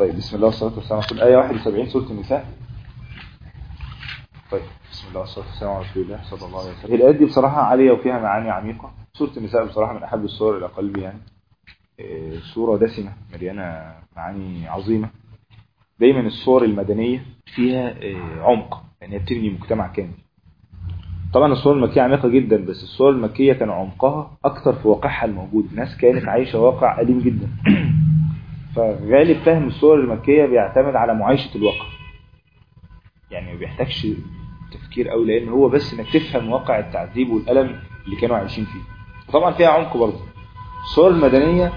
طيب بسم الله والصلاة والسلام على آية 71 سورة النساء طيب بسم الله والصلاة والسلام على رسول الله صلى الله عليه وسلم الآيات دي بصراحة عالية وفيها معاني عميقة سورة النساء بصراحة من أحب السور إلى قلبي يعني إيه، سورة دسمة مليانة معاني عظيمة دايما الصور المدنية فيها إيه، عمق يعني هي بتبني مجتمع كامل طبعا الصور المكية عميقة جدا بس الصور المكية كان عمقها أكثر في واقعها الموجود الناس كانت عايشة واقع أليم جدا فغالب فهم الصور المكية بيعتمد على معايشة الواقع يعني ما بيحتاجش تفكير قوي لان هو بس انك تفهم واقع التعذيب والالم اللي كانوا عايشين فيه طبعا فيها عمق برضه الصور المدنيه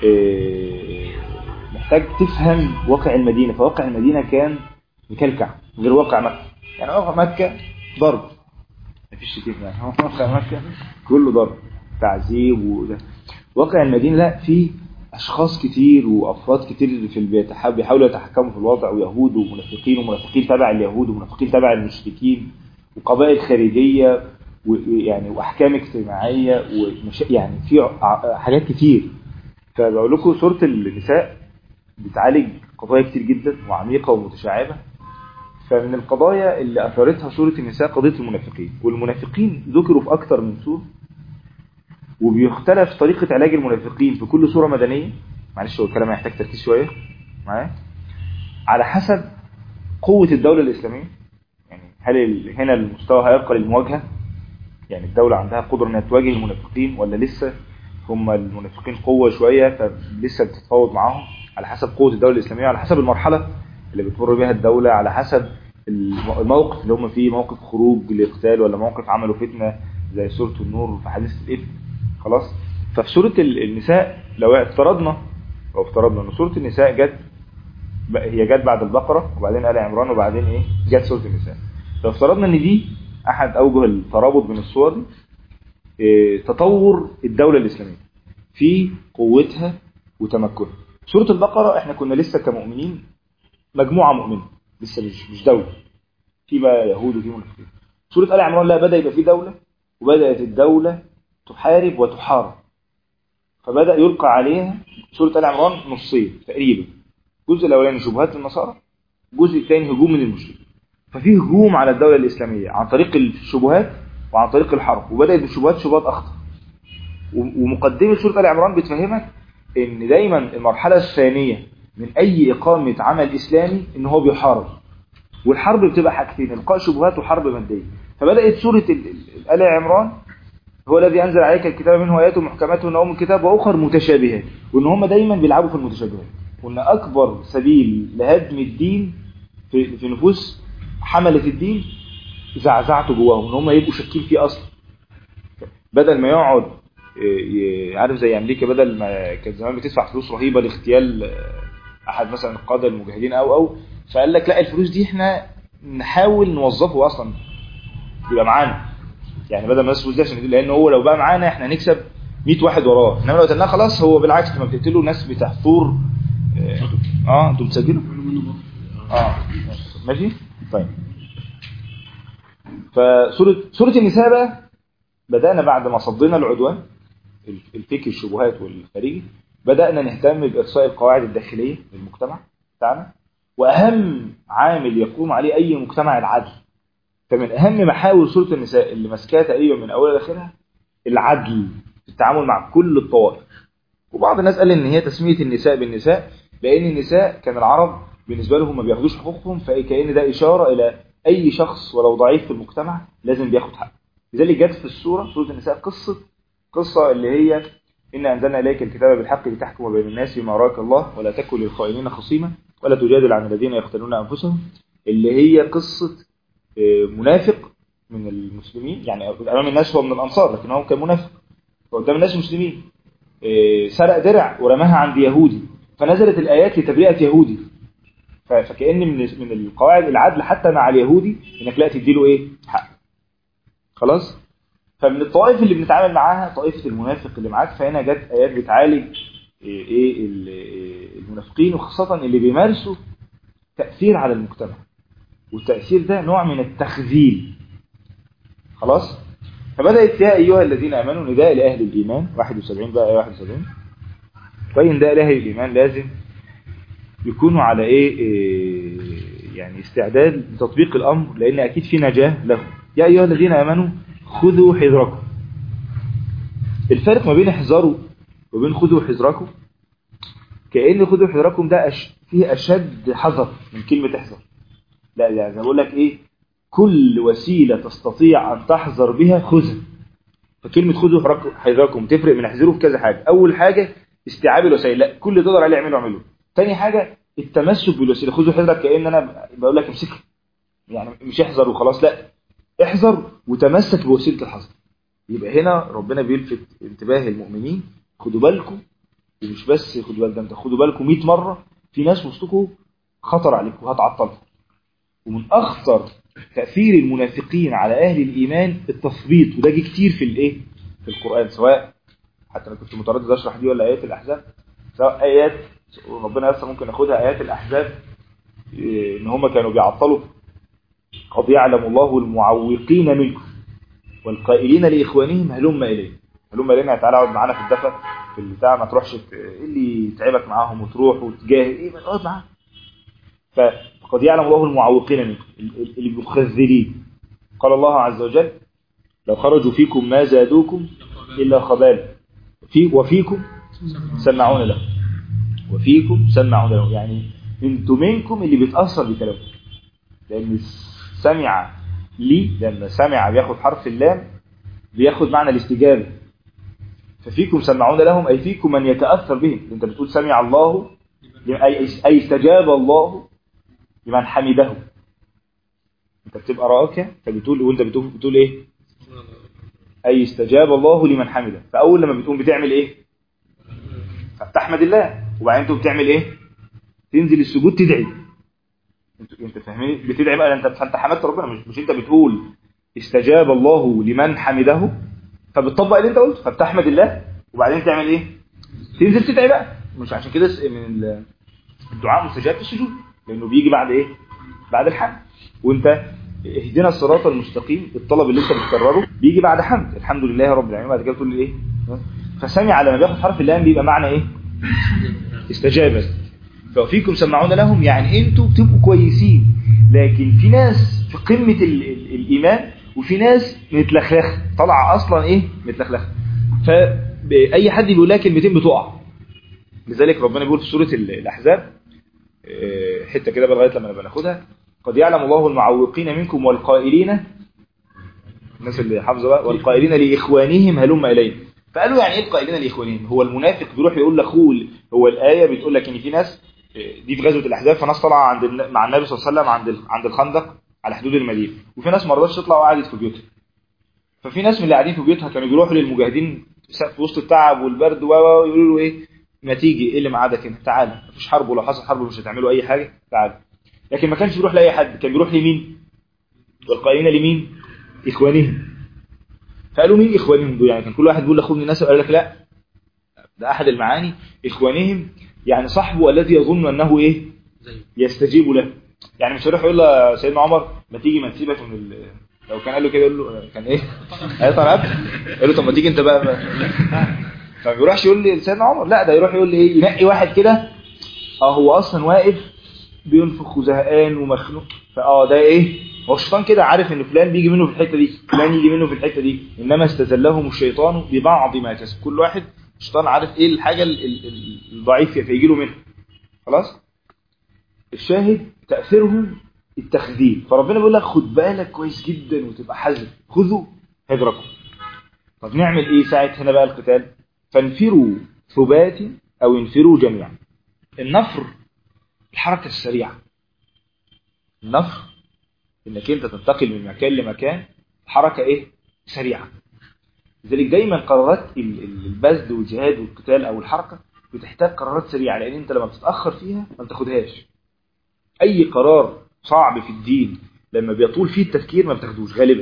آه، محتاج تفهم واقع المدينه فواقع المدينه كان مكلكع غير واقع مكه يعني واقع مكه ضرب مفيش شتيمه يعني هو واقع مكه كله ضرب تعذيب وده واقع المدينه لا فيه اشخاص كتير وافراد كتير في البيت بيحاولوا يتحكموا في الوضع ويهود ومنافقين ومنافقين تبع اليهود ومنافقين تبع المشركين وقبائل خارجيه ويعني واحكام اجتماعيه ومش يعني في ع- حاجات كتير فبقول لكم سوره النساء بتعالج قضايا كتير جدا وعميقه ومتشعبه فمن القضايا اللي اثارتها سوره النساء قضيه المنافقين والمنافقين ذكروا في اكتر من سوره وبيختلف طريقة علاج المنافقين في كل صورة مدنية معلش هو الكلام هيحتاج تركيز شوية معايا على حسب قوة الدولة الإسلامية يعني هل ال- هنا المستوى هيبقى للمواجهة يعني الدولة عندها قدرة انها تواجه المنافقين ولا لسه هم المنافقين قوة شوية فلسه بتتفاوض معاهم على حسب قوة الدولة الإسلامية على حسب المرحلة اللي بتمر بها الدولة على حسب الم- الموقف اللي هم فيه موقف خروج لقتال ولا موقف عملوا فتنة زي سورة النور في حديث الإفك خلاص ففي سورة ال- النساء لو افترضنا لو افترضنا ان سورة النساء جت ب- هي جت بعد البقرة وبعدين آل عمران وبعدين ايه جت سورة النساء لو افترضنا ان دي احد اوجه الترابط بين الصور دي إيه، تطور الدولة الإسلامية في قوتها وتمكنها سورة البقرة احنا كنا لسه كمؤمنين مجموعة مؤمنة لسه مش مش دولة في بقى يهود وفي منافقين سورة آل عمران لا بدأ يبقى في دولة وبدأت الدولة تحارب وتحارب فبدأ يلقى عليها سورة آل عمران نصين تقريبا الجزء الأولاني شبهات النصارى الجزء الثاني هجوم من المشركين ففي هجوم على الدولة الإسلامية عن طريق الشبهات وعن طريق الحرب وبدأت بالشبهات شبهات أخطر و- ومقدمة سورة آل عمران بتفهمك إن دايما المرحلة الثانية من أي إقامة عمل إسلامي إن هو بيحارب والحرب بتبقى حاجتين إلقاء شبهات وحرب مادية فبدأت سورة ال- ال- آل عمران هو الذي أنزل عليك الكتاب منه آيات محكمات هن أم الكتاب وأخر متشابهات وإن هم دايما بيلعبوا في المتشابهات وإن أكبر سبيل لهدم الدين في, في نفوس حملة الدين زعزعته جواهم إن هم يبقوا شاكين فيه أصلا بدل ما يقعد ي- عارف زي أمريكا بدل ما كانت زمان بتدفع فلوس رهيبة لاغتيال آه، أحد مثلا القادة المجاهدين أو أو فقال لك لا الفلوس دي إحنا نحاول نوظفه أصلا يبقى معانا يعني بدل ما الناس دي عشان يدل- لان هو لو بقى معانا احنا هنكسب 100 واحد وراه انما لو قتلناه خلاص هو بالعكس لما بتقتلوا ناس بتاع ثور اه آه، انتوا بتسجلوا اه ماشي طيب فسوره سوره النساء بقى بدانا بعد ما صدينا العدوان الفكر الشبهات والخارجي بدانا نهتم بارساء القواعد الداخليه للمجتمع بتاعنا واهم عامل يقوم عليه اي مجتمع العدل فمن اهم محاور سوره النساء اللي ماسكاها تقريبا من اولها لاخرها العدل في التعامل مع كل الطوائف وبعض الناس قال ان هي تسميه النساء بالنساء لان النساء كان العرب بالنسبه لهم ما بياخدوش حقوقهم فكأن ده اشاره الى اي شخص ولو ضعيف في المجتمع لازم بياخد حقه لذلك جت في السوره سوره النساء قصه قصه اللي هي إن أنزلنا إليك الكتاب بالحق لتحكم بين الناس بما أراك الله ولا تكن للخائنين خصيما ولا تجادل عن الذين يقتلون أنفسهم اللي هي قصة آه، منافق من المسلمين يعني أمام الناس هو من الأنصار لكن هو كان منافق قدام الناس المسلمين آه، سرق درع ورماها عند يهودي فنزلت الآيات لتبرئة يهودي ف- فكأن من من القواعد العدل حتى مع اليهودي إنك لا تديله إيه حق خلاص فمن الطوائف اللي بنتعامل معاها طائفة المنافق اللي معاك فهنا جت آيات بتعالج إيه إيه ال- إيه المنافقين وخاصة اللي بيمارسوا تأثير على المجتمع والتأثير ده نوع من التخذيل خلاص فبدأت يا أيها الذين آمنوا نداء لأهل الإيمان 71 بقى آية 71 فإن ده لأهل الإيمان لازم يكونوا على ايه, إيه يعني استعداد لتطبيق الامر لان اكيد في نجاة لهم يا ايها الذين امنوا خذوا حذركم الفرق ما بين احذروا وبين خذوا حذركم كأن خذوا حذركم ده أش... فيه أشد حذر من كلمة احذر لا يعني بقول لك إيه كل وسيلة تستطيع أن تحذر بها خذها فكلمة خذوا حذركم تفرق من احذروا في كذا حاجة أول حاجة استيعاب الوسائل لا كل اللي تقدر عليه اعمله اعمله تاني حاجة التمسك بالوسيلة خذوا حذرك كأن أنا بقول لك امسكها يعني مش احذر وخلاص لا احذر وتمسك بوسيلة الحذر يبقى هنا ربنا بيلفت انتباه المؤمنين خدوا بالكم ومش بس خدوا بالكم انت خدوا بالكم 100 مرة في ناس وسطكم خطر عليكم وهتعطلكم ومن أخطر تأثير المنافقين على أهل الإيمان التثبيط وده جه كتير في الإيه في القرآن سواء حتى أنا كنت متردد أشرح دي ولا آيات الأحزاب سواء آيات ربنا لسه ممكن ناخدها آيات الأحزاب إن هم كانوا بيعطلوا قد يعلم الله المعوقين منكم والقائلين لإخوانهم هلم إليه هلم إلينا تعالى اقعد معانا في الدفة في البتاع ما تروحش ايه اللي يتعبك معاهم وتروح وتجاهد ايه ما تقعد معاهم فقد يعلم الله المعوقين منكم المخذلين قال الله عز وجل لو خرجوا فيكم ما زادوكم إلا خبال في وفيكم سمعون له وفيكم سمعون له يعني انتوا منكم اللي بيتأثر بكلامه لأن سمع لي لما سمع بياخد حرف اللام بياخد معنى الاستجابة ففيكم سمعون لهم أي فيكم من يتأثر بهم انت بتقول سمع الله أي, أي استجاب الله لمن حمده انت بتبقى راكع فبتقول وانت بتقول, بتقول ايه أي استجاب الله لمن حمده فأول لما بتقوم بتعمل ايه فبتحمد الله وبعدين انت بتعمل ايه تنزل السجود تدعي انت انت فاهمين بتدعي بقى انت انت حمدت ربنا مش, مش انت بتقول استجاب الله لمن حمده فبتطبق اللي انت قلته فبتحمد الله وبعدين تعمل ايه تنزل تدعي بقى مش عشان كده من الدعاء مستجاب في السجود لانه بيجي بعد ايه بعد الحمد وانت اهدنا الصراط المستقيم الطلب اللي انت بتكرره بيجي بعد حمد الحمد لله رب العالمين بعد كده تقول ايه فسمع لما بياخد حرف اللام بيبقى معنى ايه استجابه ففيكم سمعون لهم يعني انتوا بتبقوا كويسين لكن في ناس في قمة ال ال الإيمان وفي ناس متلخلخ طالعه أصلا إيه متلخلخ فأي حد بيقول لها كلمتين بتقع لذلك ربنا بيقول في سورة الأحزاب حتة كده لغايه لما نبقى ناخدها قد يعلم الله المعوقين منكم والقائلين الناس اللي حافظه بقى والقائلين لإخوانهم هلم إلينا فقالوا يعني ايه القائلين لاخوانهم هو المنافق بيروح يقول لاخوه هو الايه بتقول لك ان في ناس دي في غزوه الاحزاب فناس طالعه عند مع النبي صلى الله عليه وسلم عند عند الخندق على حدود المدينه وفي ناس ما رضتش تطلع وقعدت في بيوتها ففي ناس من اللي قاعدين في بيوتها كانوا بيروحوا للمجاهدين في وسط التعب والبرد ويقولوا له ايه ما تيجي ايه اللي معادك هنا تعالى مفيش حرب ولو حصل حرب مش هتعملوا اي حاجه تعالى لكن ما كانش بيروح لاي حد كان بيروح لمين والقائلين لمين اخوانهم فقالوا مين اخوانهم دول يعني كان كل واحد بيقول لاخوه من الناس قال لك لا ده احد المعاني اخوانهم يعني صاحبه الذي يظن انه ايه يستجيب له يعني مش هيروح يقول له سيدنا عمر ما تيجي ما تسيبك من ال... لو كان قال له كده يقول له كان ايه هيطلع عبد يقول له طب ما تيجي انت بقى, بقى. فما بيروحش يقول لي سيدنا عمر لا ده يروح يقول لي ايه ينقي واحد كده اه هو اصلا واقف بينفخ وزهقان ومخنوق فاه ده ايه هو الشيطان كده عارف ان فلان بيجي منه في الحته دي فلان يجي منه في الحته دي انما استزلهم الشيطان ببعض ما كسب كل واحد الشيطان عارف ايه الحاجه الضعيف فيجي له منها خلاص الشاهد تاثيرهم التخذيل فربنا بيقول لك خد بالك كويس جدا وتبقى حذر خذوا حذركم طب نعمل ايه ساعه هنا بقى القتال فانفروا ثبات او انفروا جميعا النفر الحركه السريعه النفر انك انت تنتقل من مكان لمكان حركة ايه سريعة لذلك دايما قرارات البذل والجهاد والقتال او الحركة بتحتاج قرارات سريعة لان انت لما بتتأخر فيها ما بتاخدهاش اي قرار صعب في الدين لما بيطول فيه التفكير ما بتاخدوش غالبا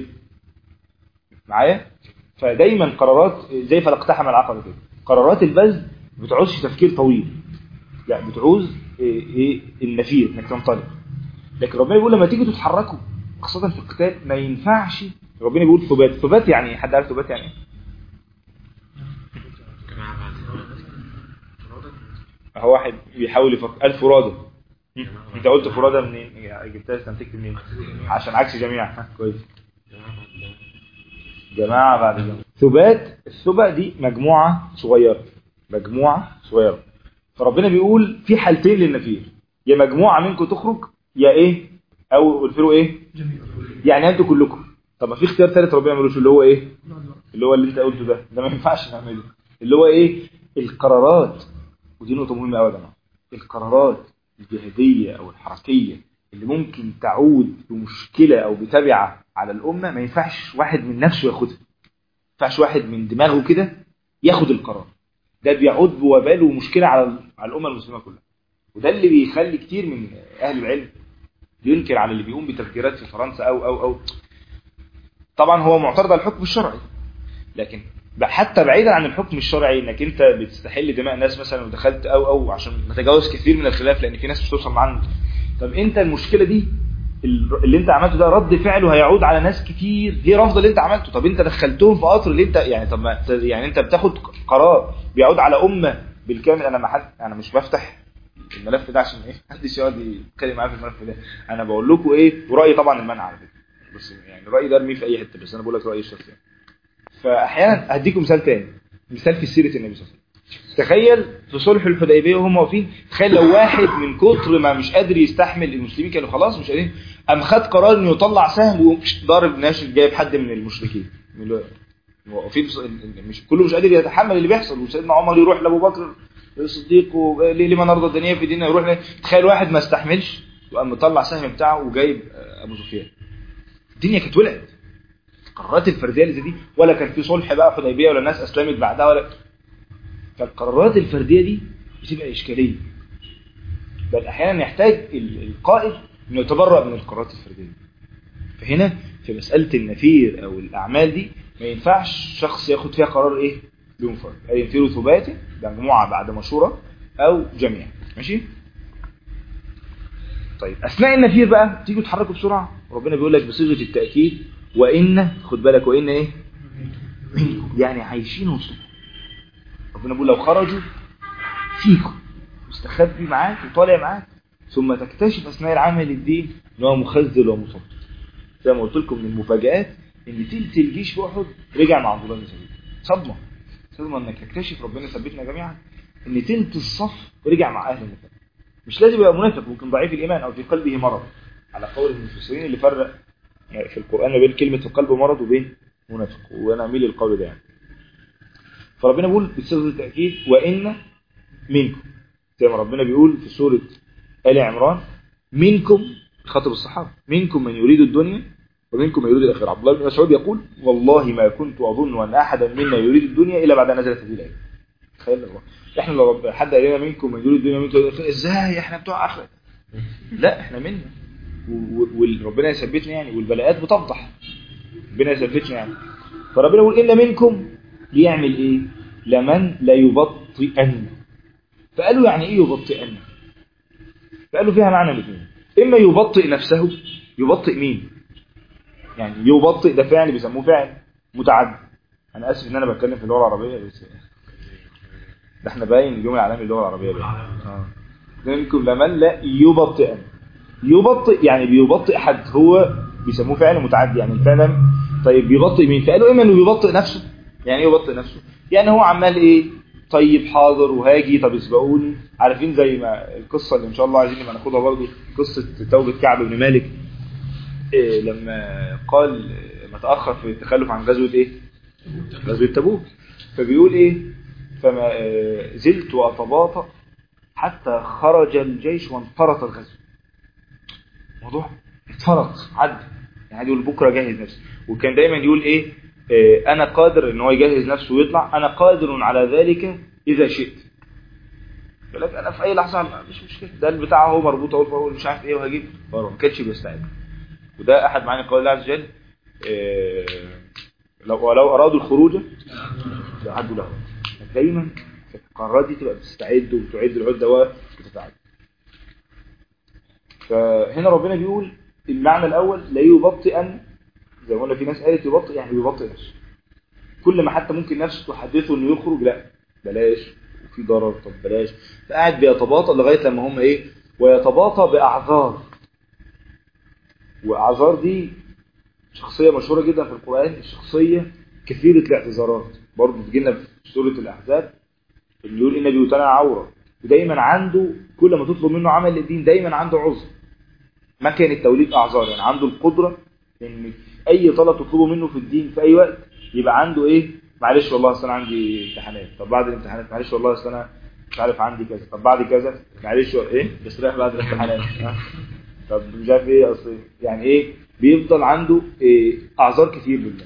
معايا فدايما قرارات زي فلقتحم العقبة كده قرارات البذل ما بتعوزش تفكير طويل لا بتعوز ايه, إيه النفير انك تنطلق لكن ربنا بيقول لما تيجوا تتحركوا خاصة في القتال ما ينفعش ربنا بيقول ثبات ثبات يعني حد عارف ثبات يعني ايه هو واحد بيحاول يفكر الفرادة انت قلت فرادة منين يعني جبتها استنتجت منين عشان عكس جميع كويس جماعة بعد جماعة ثبات الثبات دي مجموعة صغيرة مجموعة صغيرة فربنا بيقول في حالتين للنفير يا مجموعة منكم تخرج يا ايه او قلت ايه يعني انتوا كلكم طب ما في اختيار ثالث ربنا ما اللي هو ايه اللي هو اللي انت قلته ده ده ما ينفعش نعمله اللي هو ايه القرارات ودي نقطة مهمة قوي يا جماعة القرارات الجهادية او الحركية اللي ممكن تعود بمشكلة او بتبعة على الامة ما ينفعش واحد من نفسه ياخدها ما ينفعش واحد من دماغه كده ياخد القرار ده بيعود بوبال ومشكلة على على الامة المسلمة كلها وده اللي بيخلي كتير من اهل العلم ينكر على اللي بيقوم بتفجيرات في فرنسا او او او طبعا هو معترض على الحكم الشرعي لكن حتى بعيدا عن الحكم الشرعي انك انت بتستحل دماء ناس مثلا ودخلت او او عشان نتجاوز كثير من الخلاف لان في ناس مش توصل معانا طب انت المشكله دي اللي انت عملته ده رد فعله هيعود على ناس كتير هي رافضه اللي انت عملته طب انت دخلتهم في قطر اللي انت يعني طب ما يعني انت بتاخد قرار بيعود على امه بالكامل انا ما حد انا مش بفتح الملف ده عشان ايه محدش يقعد يتكلم معايا في الملف ده انا بقول لكم ايه ورايي طبعا المنع على فكره بس يعني رايي ده ارميه في اي حته بس انا بقول لك رايي الشخصي فاحيانا هديكم مثال تاني مثال في سيره النبي صلى الله عليه وسلم تخيل في صلح الحديبيه وهم واقفين تخيل لو واحد من كتر ما مش قادر يستحمل المسلمين كانوا خلاص مش قادرين قام خد قرار انه يطلع سهم وضارب ناشد جايب حد من المشركين من واقفين مش كله مش قادر يتحمل اللي بيحصل وسيدنا عمر يروح لابو بكر الصديق لما نرضى الدنيا في ديننا يروح تخيل واحد ما استحملش وقام مطلع سهم بتاعه وجايب ابو سفيان الدنيا كانت ولعت القرارات الفرديه اللي زي دي ولا كان في صلح بقى حديبيه ولا الناس اسلمت بعدها ولا فالقرارات الفرديه دي بتبقى اشكاليه بل احيانا يحتاج القائد انه يتبرأ من القرارات الفرديه دي فهنا في مساله النفير او الاعمال دي ما ينفعش شخص ياخد فيها قرار ايه بمفرد اي ينفير ثباته مجموعه بعد مشوره او جميع ماشي طيب اثناء النفير بقى تيجوا تحركوا بسرعه ربنا بيقول لك بصيغه التاكيد وان خد بالك وان ايه يعني عايشين وسطكم ربنا بيقول لو خرجوا فيكم مستخبي معاك وطالع معاك ثم تكتشف اثناء العمل الدين ان هو مخزل ومصدق زي ما قلت لكم من المفاجآت ان تلت الجيش في احد رجع مع عبد الله بن سعيد صدمه صدمه انك تكتشف ربنا يثبتنا جميعا ان تلت الصف رجع مع اهل النفاق مش لازم يبقى منافق ممكن ضعيف الايمان او في قلبه مرض على قول المفسرين اللي فرق يعني في القران ما بين كلمه في القلب مرض وبين منافق وانا اميل للقول ده يعني فربنا بيقول بصيغه التاكيد وان منكم زي ما ربنا بيقول في سوره ال عمران منكم خاطب الصحابه منكم من يريد الدنيا ومنكم من يريد الاخره عبد الله بن مسعود يقول والله ما كنت اظن ان احدا منا يريد الدنيا الا بعد ان نزلت هذه الايه تخيل الله احنا لو رب حد قال لنا منكم من يريد الدنيا منكم ازاي احنا بتوع اخره لا احنا منا وربنا يثبتنا يعني والبلاءات بتفضح ربنا يثبتنا يعني فربنا يقول ان منكم ليعمل ايه لمن لا يبطئن فقالوا يعني ايه يبطئن فقالوا فيها معنى الاثنين اما يبطئ نفسه يبطئ مين يعني يبطئ ده فعل بيسموه فعل متعدي انا اسف ان انا بتكلم في اللغه العربيه بس ده احنا باين اليوم العالمي للغه العربيه باين اه منكم لمن لا يبطئن يبطئ يعني بيبطئ حد هو بيسموه فعل متعدي يعني الفعل طيب بيبطئ مين فقالوا اما انه بيبطئ نفسه يعني ايه يبطئ نفسه يعني هو عمال ايه طيب حاضر وهاجي طب اسبقوني عارفين زي ما القصه اللي ان شاء الله عايزين نبقى ناخدها برضه قصه توبه كعب بن مالك إيه لما قال ما تاخر في التخلف عن غزوه ايه غزوه تبوك فبيقول ايه فما زلت اتباطأ حتى خرج الجيش وانفرط الغزو موضوع اتفرط عدى يعني يقول بكره جهز نفسي وكان دايما يقول ايه اه انا قادر ان هو يجهز نفسه ويطلع انا قادر على ذلك اذا شئت يقول لك انا في اي لحظه مش مشكله ده البتاع هو مربوط اهو مش عارف ايه وهجيب فهو ما كانش بيستعد وده احد معاني قول الله عز وجل اه لو ولو ارادوا الخروج لعدوا له دايما في القرارات دي تبقى بتستعد وتعد العده وتتعد فهنا ربنا بيقول المعنى الاول لا يبطئن زي ما قلنا في ناس قالت يبطئ يعني بيبطئ نفسه كل ما حتى ممكن نفسه تحدثه انه يخرج لا بلاش وفي ضرر طب بلاش فقاعد بيتباطأ لغايه لما هم ايه ويتباطى بأعذار وأعذار دي شخصية مشهورة جدا في القرآن الشخصية كثيرة الاعتذارات برضه تجينا في سورة الأحزاب اللي يقول إن بيوتنا عورة ودايما عنده كل ما تطلب منه عمل للدين دايما عنده عذر ما كان التوليد أعذار يعني عنده القدرة إن في أي طلب تطلبه منه في الدين في أي وقت يبقى عنده إيه معلش والله أصل أنا عندي امتحانات طب بعد الامتحانات معلش والله أصل أنا مش عارف عندي كذا طب بعد كذا معلش ايه بس رايح بعد الامتحانات طب مش عارف ايه اصل يعني ايه بيفضل عنده إيه اعذار كتير لله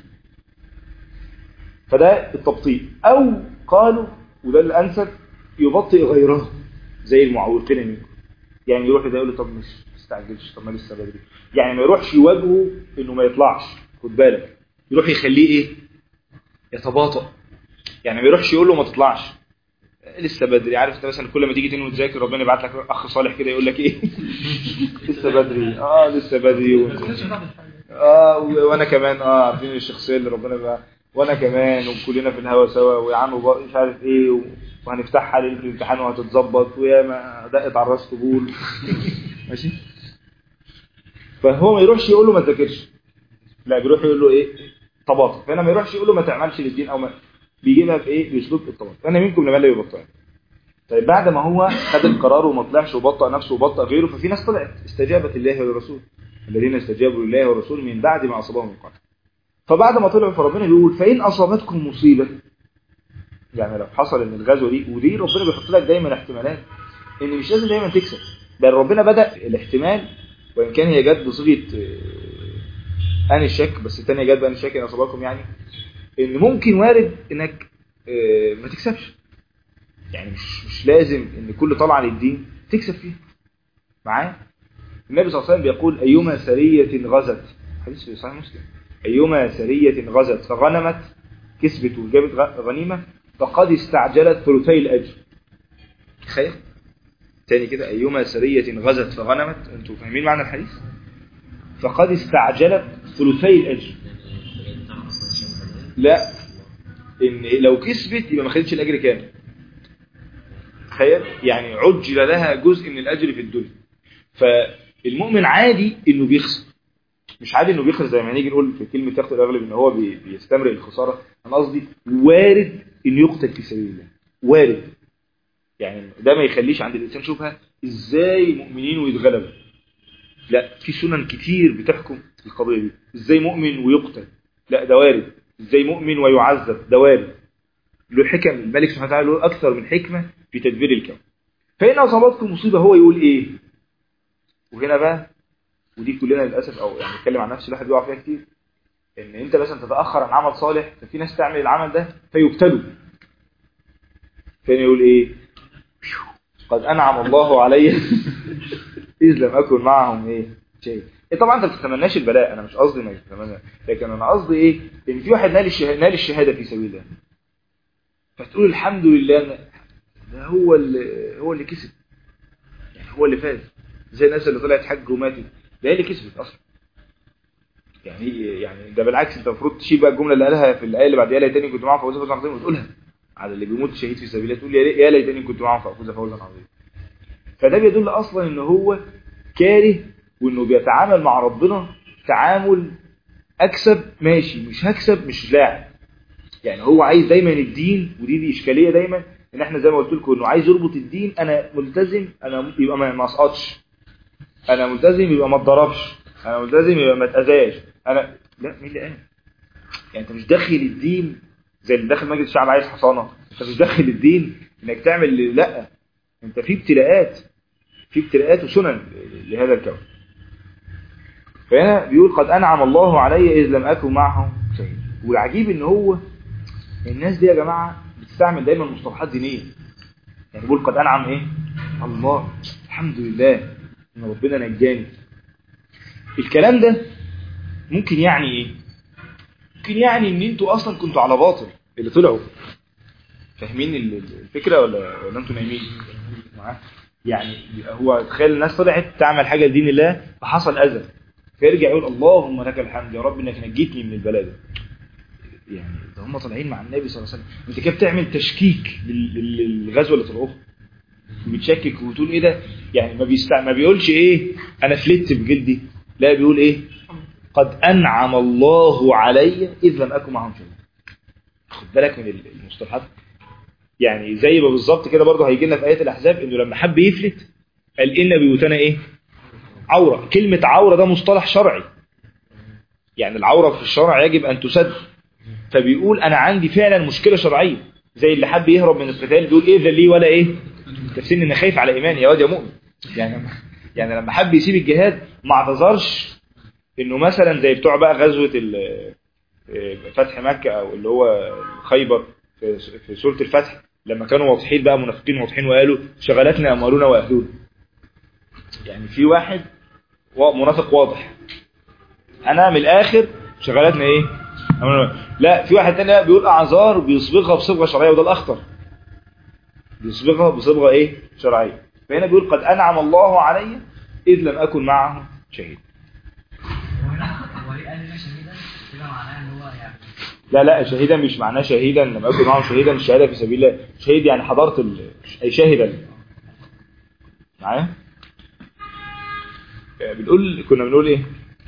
فده التبطيء او قالوا وده الانسب يبطئ غيره زي المعوقين منكم يعني يروح ده يقول له طب مش تستعجلش طب ما لسه بدري يعني ما يروحش يواجهه انه ما يطلعش خد بالك يروح يخليه ايه يتباطأ يعني ما يروحش يقول له ما تطلعش لسه بدري عارف انت مثلا كل ما تيجي تنوي تذاكر ربنا يبعت لك اخ صالح كده يقول لك ايه لسه بدري اه لسه بدري و... اه وانا كمان اه عارفين الشخصيه اللي ربنا بقى وانا كمان وكلنا في الهوا سوا ويا عم مش عارف ايه وهنفتحها ليله الامتحان وهتتظبط ويا ما دقت على الراس طبول ماشي فهو ما يروحش يقول له ما تذاكرش لا بيروح يقول له ايه طباطا فانا ما يروحش يقول له ما تعملش للدين او ما بيجيبها بايه باسلوب الطباطا فانا منكم لمن لا يبطئ طيب بعد ما هو خد القرار وما طلعش وبطأ نفسه وبطأ غيره ففي ناس طلعت استجابت لله ولرسوله الذين استجابوا لله ورسوله من بعد ما اصابهم القرار فبعد ما طلعوا فربنا بيقول فإن أصابتكم مصيبة يعني لو حصل ان الغزوه دي ودي ربنا بيحط لك دايما احتمالات ان مش لازم دايما تكسب بل ربنا بدأ الاحتمال وان كان هي جت بصيغه ان الشك بس الثانيه جت بان الشك ان اصابكم يعني ان ممكن وارد انك ما تكسبش يعني مش مش لازم ان كل طلعه للدين تكسب فيها معايا النبي صلى الله عليه وسلم بيقول ايما سريه غزت حديث في صحيح مسلم ايما سريه غزت فغنمت كسبت وجابت غنيمه فقد استعجلت ثلثي الاجر تخيل تاني كده ايما سريه غزت فغنمت انتوا فاهمين معنى الحديث فقد استعجلت ثلثي الاجر لا ان لو كسبت يبقى ما خدتش الاجر كامل تخيل يعني عجل لها جزء من الاجر في الدنيا فالمؤمن عادي انه بيخسر مش عادي انه بيخسر زي ما نيجي نقول في كلمه ياخد الاغلب ان هو بي بيستمرئ الخساره انا قصدي وارد انه يقتل في سبيل الله وارد يعني ده ما يخليش عند الانسان شوفها ازاي مؤمنين ويتغلبوا لا في سنن كتير بتحكم القضيه دي ازاي مؤمن ويقتل لا ده وارد ازاي مؤمن ويعذب ده وارد له حكم الملك سبحانه وتعالى له اكثر من حكمه في تدبير الكون فإن أصابتكم مصيبة هو يقول إيه وهنا بقى ودي كلنا للأسف أو يعني نتكلم عن نفسي الواحد بيقع فيها كتير إن أنت مثلا تتأخر عن عمل صالح ففي ناس تعمل العمل ده فيبتلوا فين يقول إيه قد أنعم الله علي إذ لم أكن معهم إيه شيء إيه طبعا أنت ما بتتمناش البلاء أنا مش قصدي إنك تتمنى لكن أنا قصدي إيه إن في واحد نال الشهادة, نال الشهادة في سبيل الله فتقول الحمد لله ده هو اللي هو اللي كسب يعني هو اللي فاز زي الناس اللي طلعت حج وماتت ده هي اللي كسبت اصلا يعني يعني ده بالعكس انت المفروض تشيل بقى الجمله اللي قالها في الايه اللي بعديها يا ليتني كنت معاهم فوزا فوزا عظيما وتقولها على اللي بيموت شهيد في سبيل الله تقول يا ليتني كنت معاهم فوزا فوزا عظيما فده بيدل اصلا ان هو كاره وانه بيتعامل مع ربنا تعامل اكسب ماشي مش هكسب مش لاعب يعني هو عايز دايما الدين ودي دي اشكاليه دايما ان احنا زي ما قلت لكم انه عايز يربط الدين انا ملتزم انا يبقى ما اسقطش انا ملتزم يبقى ما اتضربش انا ملتزم يبقى ما اتاذاش انا لا مين اللي قال يعني انت مش داخل الدين زي اللي داخل مجلس الشعب عايز حصانه انت مش داخل الدين انك تعمل لا انت في ابتلاءات في ابتلاءات وسنن لهذا الكون فهنا بيقول قد انعم الله علي اذ لم اكن معهم شيء والعجيب ان هو الناس دي يا جماعه بتستعمل دايما مصطلحات دينيه يعني بيقول قد انعم ايه الله الحمد لله ان ربنا نجاني الكلام ده ممكن يعني ايه ممكن يعني ان انتوا اصلا كنتوا على باطل اللي طلعوا فاهمين الفكره ولا ولا انتوا نايمين معاه يعني هو تخيل الناس طلعت تعمل حاجه لدين الله فحصل اذى فيرجع يقول اللهم لك الحمد يا رب انك نجيتني من البلاء ده يعني ده هم طالعين مع النبي صلى الله عليه وسلم انت كده بتعمل تشكيك للغزوه اللي طلعوها بتشكك وتقول ايه ده يعني ما بيستع ما بيقولش ايه انا فلت بجلدي لا بيقول ايه قد انعم الله علي اذ لم اكن معهم شهيدا خد بالك من المصطلحات يعني زي ما بالظبط كده برضه هيجي لنا في ايه الاحزاب انه لما حب يفلت قال ان بيوتنا ايه عوره كلمه عوره ده مصطلح شرعي يعني العوره في الشرع يجب ان تسد فبيقول انا عندي فعلا مشكله شرعيه زي اللي حب يهرب من القتال بيقول ايه ذا لي ولا ايه تفسير ان خايف على ايماني يا واد يا مؤمن يعني يعني لما حب يسيب الجهاد ما اعتذرش انه مثلا زي بتوع بقى غزوه ال- فتح مكه او اللي هو خيبر في في سوره الفتح لما كانوا واضحين بقى منافقين واضحين وقالوا شغلتنا اموالنا واهلنا يعني في واحد وا- منافق واضح انا من الاخر شغلتنا ايه أموالنا. لا في واحد تاني بقى بيقول اعذار بيصبغها بصبغه شرعيه وده الاخطر بيصبغها بصبغه ايه شرعيه فهنا بيقول قد انعم الله علي اذ لم اكن معه شهيد وهنا هو ليه قال لنا شهيدا كده معناه ان هو يعني لا لا شهيدا مش معناه شهيدا لما اكن معه شهيدا الشهاده في سبيل الله شهيد يعني حضرت ال... اي شاهدا معايا آه، بنقول كنا بنقول ايه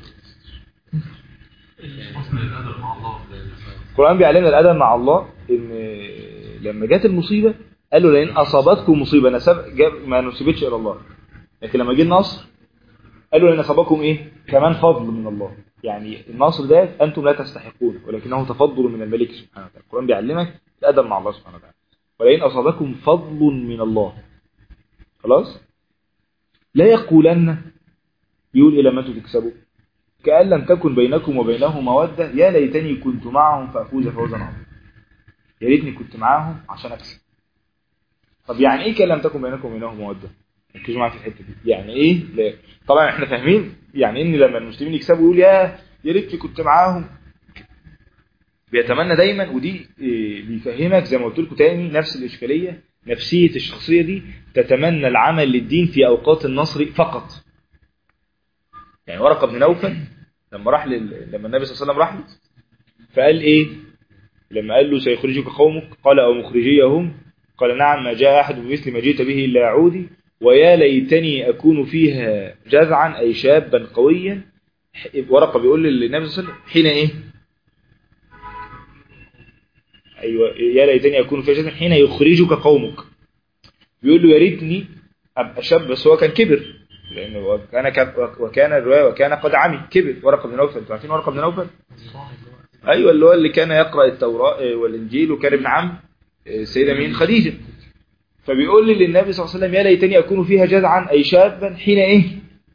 القرآن بيعلمنا الأدب مع الله إن لما جت المصيبة قال له لئن أصابتكم مصيبة نسب جاب ما نسبتش إلى الله لكن لما جه النصر قال له لئن أصابكم إيه كمان فضل من الله يعني النصر ده أنتم لا تستحقون ولكنه تفضل من الملك سبحانه وتعالى القرآن بيعلمك الأدب مع الله سبحانه وتعالى ولئن أصابكم فضل من الله خلاص لا يقولن يقول إلى ما تكسبوا كأن لم تكن بينكم وبينه مودة يا ليتني كنت معهم فأفوز فوزا عظيما يا ريتني كنت معاهم عشان أكسب طب يعني إيه كأن لم تكن بينكم وبينه مودة ركزوا معايا في الحتة دي يعني إيه لا. طبعا إحنا فاهمين يعني إن لما المسلمين يكسبوا يقول يا يا ريتني كنت معاهم بيتمنى دايما ودي إيه، بيفهمك زي ما قلت لكم تاني نفس الإشكالية نفسية الشخصية دي تتمنى العمل للدين في أوقات النصر فقط يعني ورقة بن نوفل لما راح لل... لما النبي صلى الله عليه وسلم راح له فقال ايه لما قال له سيخرجك قومك قال او مخرجيهم قال نعم ما جاء احد بمثل ما جئت به الا عودي ويا ليتني اكون فيها جذعا اي شابا قويا ورقة بيقول للنبي صلى الله عليه وسلم حين ايه ايوه يا ليتني اكون فيها جذعا حين يخرجك قومك بيقول له يا ريتني ابقى شاب بس هو كان كبر لانه وكان ك- وكان الروايه وكان قد عمي كبر ورقه بن نوفل انتوا عارفين ورقه بن نوفل ايوه اللي هو اللي كان يقرا التوراه آه، والانجيل وكان ابن عم آه، السيده مين خديجه فبيقول لي للنبي صلى الله عليه وسلم يا ليتني اكون فيها جذعا اي شابا حين ايه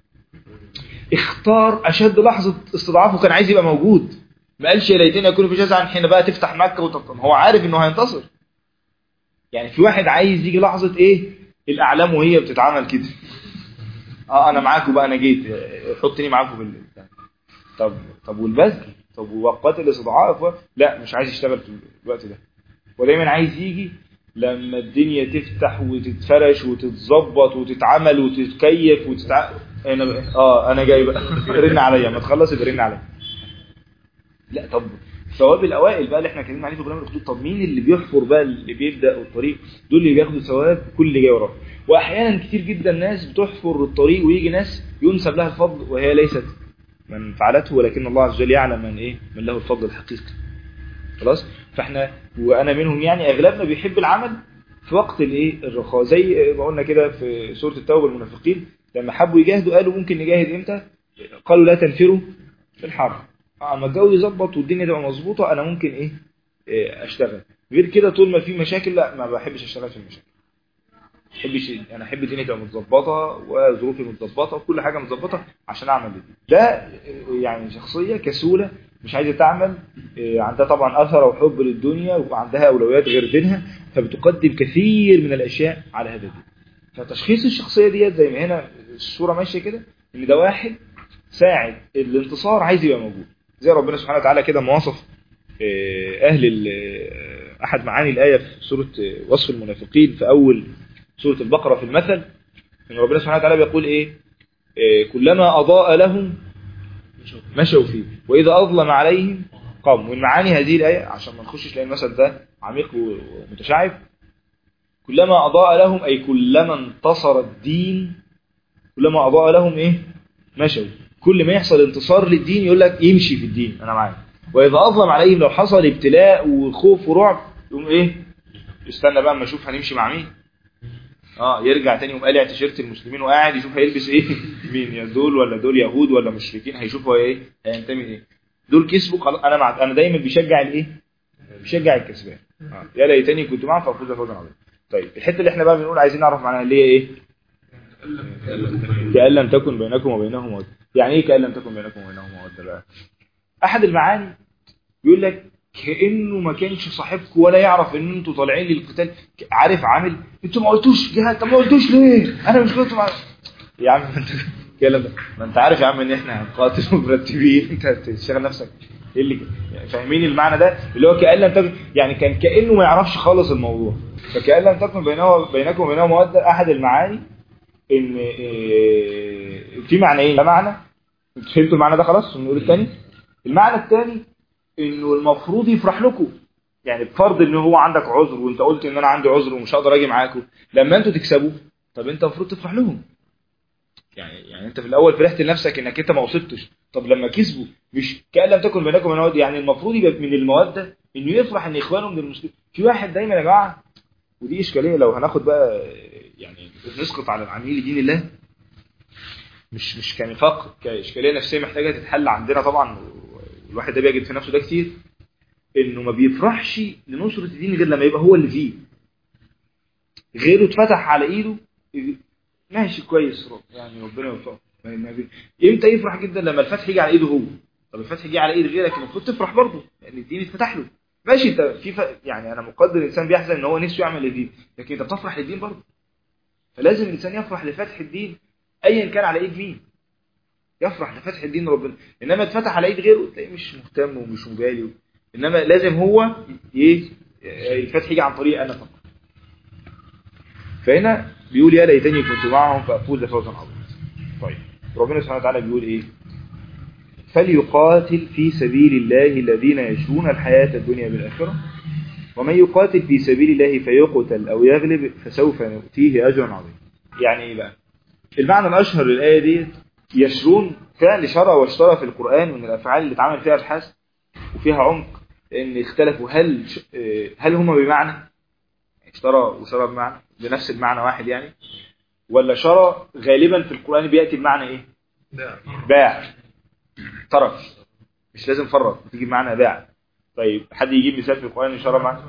اختار اشد لحظه استضعافه كان عايز يبقى موجود ما قالش يا ليتني اكون في جذعا حين بقى تفتح مكه وتطم هو عارف انه هينتصر يعني في واحد عايز يجي لحظه ايه الاعلام وهي بتتعمل كده اه انا معاكم بقى انا جيت آه، حطني معاكم في ال- طب طب والبذل طب ووقات الاستضعاف و- لا مش عايز يشتغل في الوقت ده ودايما عايز يجي لما الدنيا تفتح وتتفرش وتتظبط وتتعمل وتتكيف وتتع... انا بقى. اه انا جاي بقى رن عليا ما تخلص يبقى رن عليا لا طب ثواب الاوائل بقى اللي احنا اتكلمنا عليه في برنامج الخطوط طب مين اللي بيحفر بقى اللي بيبدا الطريق دول اللي بياخدوا ثواب كل اللي جاي وراه واحيانا كتير جدا ناس بتحفر الطريق ويجي ناس ينسب لها الفضل وهي ليست من فعلته ولكن الله عز وجل يعلم من ايه من له الفضل الحقيقي خلاص فاحنا وانا منهم يعني اغلبنا بيحب العمل في وقت الايه الرخاء زي ما قلنا كده في سوره التوبه المنافقين لما حبوا يجاهدوا قالوا ممكن نجاهد امتى قالوا لا تنفروا في الحر اما الجو يظبط والدنيا تبقى مظبوطه انا ممكن ايه إيه، اشتغل غير كده طول ما في مشاكل لا ما بحبش اشتغل في المشاكل بحبش انا احب الدنيا تبقى متظبطه وظروفي متظبطه وكل حاجه متظبطه عشان اعمل دي ده يعني شخصيه كسوله مش عايزه تعمل إيه، عندها طبعا اثر وحب للدنيا وعندها اولويات غير دينها فبتقدم كثير من الاشياء على هذا الدين فتشخيص الشخصيه ديت زي ما هنا الصوره ماشيه كده ان ده واحد ساعد الانتصار عايز يبقى موجود زي ربنا سبحانه وتعالى كده مواصف آه، اهل ال- آه، احد معاني الايه في سوره آه، وصف المنافقين في اول سوره البقره في المثل ان ربنا سبحانه وتعالى بيقول ايه آه، كلما اضاء لهم مشوا فيه واذا اظلم عليهم قاموا من معاني هذه الايه عشان ما نخشش لان المثل ده عميق ومتشعب كلما أضاء لهم أي كلما انتصر الدين كلما أضاء لهم إيه مشوا كل ما يحصل انتصار للدين يقول لك يمشي في الدين أنا معاك وإذا أظلم عليهم لو حصل ابتلاء وخوف ورعب يقوم إيه استنى بقى اما اشوف هنمشي مع مين اه يرجع تاني يقوم قالع تيشيرت المسلمين وقاعد يشوف هيلبس ايه مين يا دول ولا دول يهود ولا مشركين هيشوف هو ايه هينتمي ايه دول كسبوا خلاص انا مع انا دايما بيشجع الايه بيشجع الكسبان آه. يا ليتني كنت معهم فافوز فوزا عظيما طيب الحته اللي احنا بقى بنقول عايزين نعرف معناها اللي هي ايه كأن لم تكن بينكم وبينهم مودة يعني ايه كأن لم تكن بينكم وبينهم مودة بقى احد المعاني بيقول لك كانه ما كانش صاحبكم ولا يعرف ان انتوا طالعين للقتال عارف عامل انتوا ما قلتوش جهاد طب ما قلتوش ليه انا مش قلت مع... يا عم انت الكلام ده ما انت عارف يا عم ان احنا هنقاتل ومرتبين انت تشغل نفسك ايه اللي يعني فاهمين المعنى ده اللي هو كأن لم تكن يعني كان كانه ما يعرفش خالص الموضوع فكأن لم تكن بينه بينكم وبينه موده احد المعاني ان إيه في معنيين ده معنى فهمتوا المعنى ده خلاص نقول الثاني المعنى الثاني انه المفروض يفرح لكم يعني بفرض ان هو عندك عذر وانت قلت ان انا عندي عذر ومش هقدر اجي معاكم لما انتوا تكسبوا طب انت المفروض تفرح لهم يعني يعني انت في الاول فرحت لنفسك انك انت ما وصلتش طب لما كسبوا مش كان لم تكن بينكم من يعني المفروض يبقى من الموده انه يفرح ان اخوانه من المسلمين في واحد دايما يا جماعه ودي اشكاليه لو هناخد بقى يعني نسقط على العميل لدين الله مش مش كنفاق كاشكاليه نفسيه محتاجه تتحل عندنا طبعا الواحد ده بيجد في نفسه ده كتير انه ما بيفرحش لنصرة الدين غير لما يبقى هو اللي فيه غيره اتفتح على ايده ماشي كويس رب يعني ربنا يوفقه امتى يفرح جدا لما الفتح يجي على ايده هو طب الفتح يجي على ايد غيرك المفروض تفرح برضه لان الدين اتفتح له ماشي انت في ف... يعني انا مقدر الانسان بيحزن ان هو نفسه يعمل الدين لكن انت بتفرح للدين برضه فلازم الانسان يفرح لفتح الدين ايا كان على ايد مين يفرح لفتح الدين ربنا انما اتفتح على ايد غيره تلاقيه مش مهتم ومش مبالي انما لازم هو ايه الفتح يجي عن طريق انا فقط فهنا بيقول يا ليتني كنت معهم فافوز فوزا عظيما طيب ربنا سبحانه وتعالى بيقول ايه فليقاتل في سبيل الله الذين يشرون الحياة الدنيا بالآخرة ومن يقاتل في سبيل الله فيقتل أو يغلب فسوف نؤتيه أجرا عظيما يعني ايه بقى المعنى الأشهر للآية دي يشرون فعل شرى واشترى في القرآن من الأفعال اللي اتعمل فيها أبحاث وفيها عمق لأن اختلفوا هل هل هما بمعنى اشترى وشرى بمعنى بنفس المعنى واحد يعني ولا شرى غالبا في القرآن بيأتي بمعنى ايه باع ترك مش لازم فرط بتيجي بمعنى باع طيب حد يجيب مثال في القرآن شرى معنى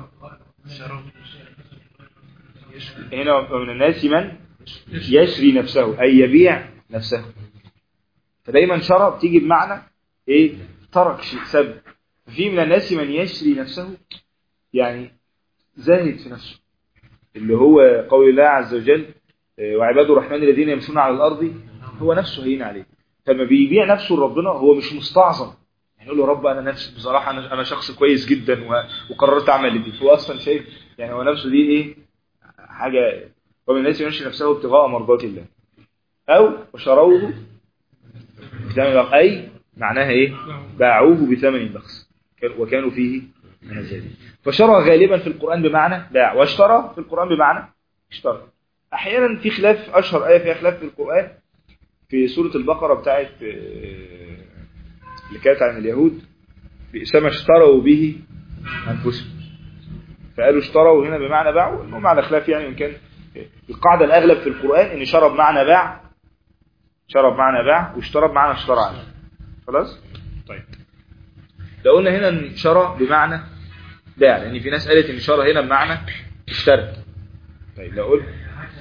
هنا من الناس من يشري نفسه أي يبيع نفسه فدايما شرى بتيجي بمعنى ايه ترك شيء سب في من الناس من يشري نفسه يعني زاهد في نفسه اللي هو قول الله عز وجل وعباد الرحمن الذين يمشون على الأرض هو نفسه هين عليه فلما بيبيع نفسه لربنا هو مش مستعظم يعني يقول له رب انا نفسي بصراحه انا انا شخص كويس جدا وقررت اعمل دي هو اصلا شايف يعني هو نفسه دي ايه حاجه ومن الناس يمشي نفسه ابتغاء مرضات الله او وشروه بثمن بخس اي معناها ايه باعوه بثمن بخس وكانوا فيه من الزاهدين فشرى غالبا في القران بمعنى باع واشترى في القران بمعنى اشترى احيانا في خلاف اشهر ايه فيها خلاف في القران في سورة البقرة بتاعت اللي كانت عن اليهود بئسما اشتروا به أنفسهم فقالوا اشتروا هنا بمعنى باعوا المهم على خلاف يعني إن كان القاعدة الأغلب في القرآن إن شرى بمعنى باع شرى بمعنى باع واشترى بمعنى اشترى عنه خلاص طيب لو قلنا هنا ان شرى بمعنى باع لأن في ناس قالت إن شرى هنا بمعنى اشترى طيب لو قلت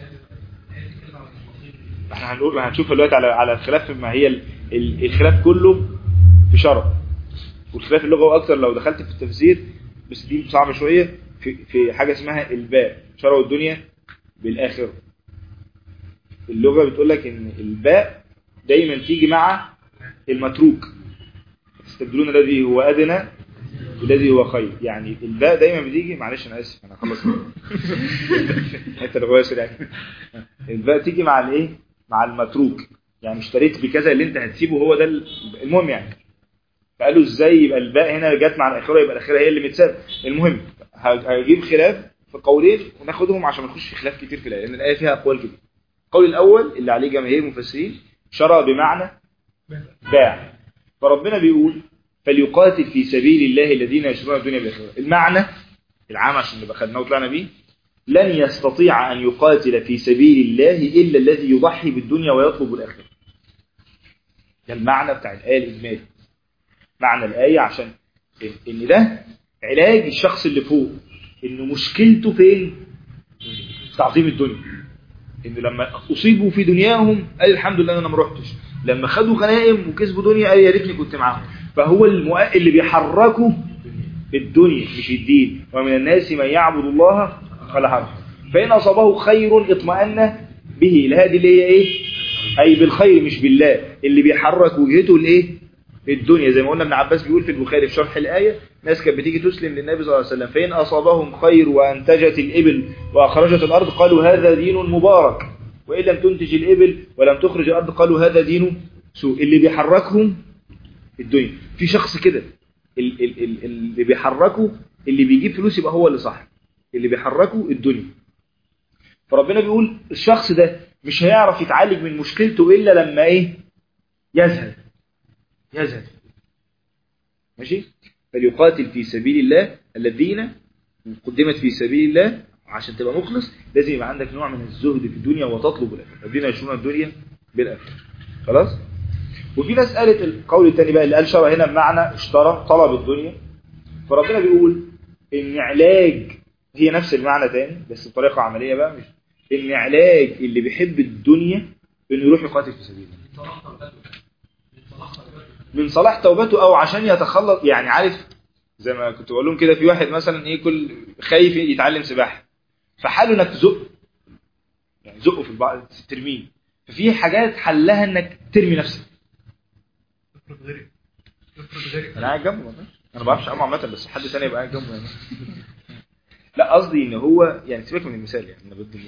احنا هنقول هنشوف دلوقتي على على الخلاف ما هي الخلاف كله في شرع والخلاف اللغوي اكتر لو دخلت في التفسير بس دي صعبه شويه في في حاجه اسمها الباء شرع الدنيا بالاخره اللغه بتقول لك ان الباء دايما تيجي مع المتروك تستبدلون الذي هو ادنى بالذي هو خير يعني الباء دايما بتيجي معلش انا اسف انا هخلص انت اللغويه يعني الباء تيجي مع الايه مع المتروك يعني اشتريت بكذا اللي انت هتسيبه هو ده المهم يعني فقالوا ازاي يبقى الباء هنا جت مع الاخره يبقى الاخره هي اللي متساب المهم هجيب خلاف في قولين وناخدهم عشان ما نخش في خلاف كتير في الايه لان الايه فيها اقوال كتير القول الاول اللي عليه جماهير المفسرين شرع بمعنى باع فربنا بيقول فليقاتل في سبيل الله الذين يشرون الدنيا بالاخره المعنى العام عشان نبقى خدناه وطلعنا بيه لن يستطيع ان يقاتل في سبيل الله الا الذي يضحي بالدنيا ويطلب الاخره ده المعنى بتاع الايه الاجمالي معنى الايه عشان ان ده علاج الشخص اللي فوق انه مشكلته فين في تعظيم الدنيا انه لما اصيبوا في دنياهم قال الحمد لله انا ما رحتش لما خدوا غنائم وكسبوا دنيا قال يا ريتني كنت معاهم فهو المؤ... اللي بيحركه الدنيا مش الدين ومن الناس من يعبد الله على حرف فإن أصابه خير اطمأن به الهادي اللي هي إيه أي بالخير مش بالله اللي بيحرك وجهته الإيه الدنيا زي ما قلنا ابن عباس بيقول في البخاري في شرح الآية ناس كانت بتيجي تسلم للنبي صلى الله عليه وسلم فإن أصابهم خير وأنتجت الإبل وأخرجت الأرض قالوا هذا دين مبارك وإن لم تنتج الإبل ولم تخرج الأرض قالوا هذا دين سوء اللي بيحركهم الدنيا في شخص كده ال- ال- ال- اللي بيحركه اللي بيجيب فلوس يبقى هو اللي صح اللي بيحركه الدنيا فربنا بيقول الشخص ده مش هيعرف يتعالج من مشكلته إلا لما إيه يزهد يزهد ماشي فليقاتل في سبيل الله الذين قدمت في سبيل الله عشان تبقى مخلص لازم يبقى عندك نوع من الزهد في الدنيا وتطلب الآخرة الذين يشرون الدنيا بالآخرة خلاص وفي ناس قالت القول الثاني بقى اللي قال شرع هنا بمعنى اشترى طلب الدنيا فربنا بيقول ان علاج هي نفس المعنى تاني بس بطريقة عملية بقى مش ان علاج اللي بيحب الدنيا انه يروح يقاتل في سبيل الله من صلاح توبته او عشان يتخلص يعني عارف زي ما كنت بقول لهم كده في واحد مثلا ايه كل خايف يتعلم سباحه فحاله انك تزق يعني زقه في البعض ترميه ففي حاجات حلها انك ترمي نفسك افرض غيري افرض غيري انا قاعد جنبه والله انا ما بعرفش اعوم عامه بس حد تاني يبقى قاعد جنبه يعني لا قصدي ان هو يعني سيبك من المثال يعني انا بدي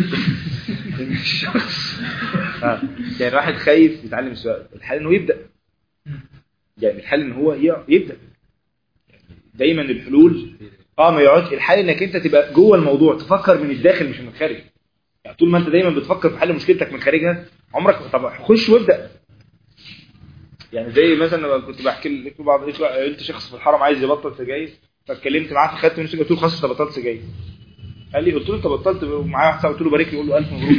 ان الشخص آه. يعني واحد خايف يتعلم السواقه الحل انه يبدا يعني الحل ان هو ي- يبدا يعني دايما الحلول اه ما يقعدش الحل انك انت تبقى جوه الموضوع تفكر من الداخل مش من الخارج يعني طول ما انت دايما بتفكر في حل مشكلتك من خارجها عمرك طب خش وابدا يعني زي مثلا لما كنت بحكي لكم بعض الإخوة قلت شخص في الحرم عايز يبطل سجاير فاتكلمت معاه فخدت منه سجاير قلت له خلاص انت بطلت سجاير قال لي قلت له انت بطلت ومعايا واحد صاحبي قلت له بارك لي قول له الف مبروك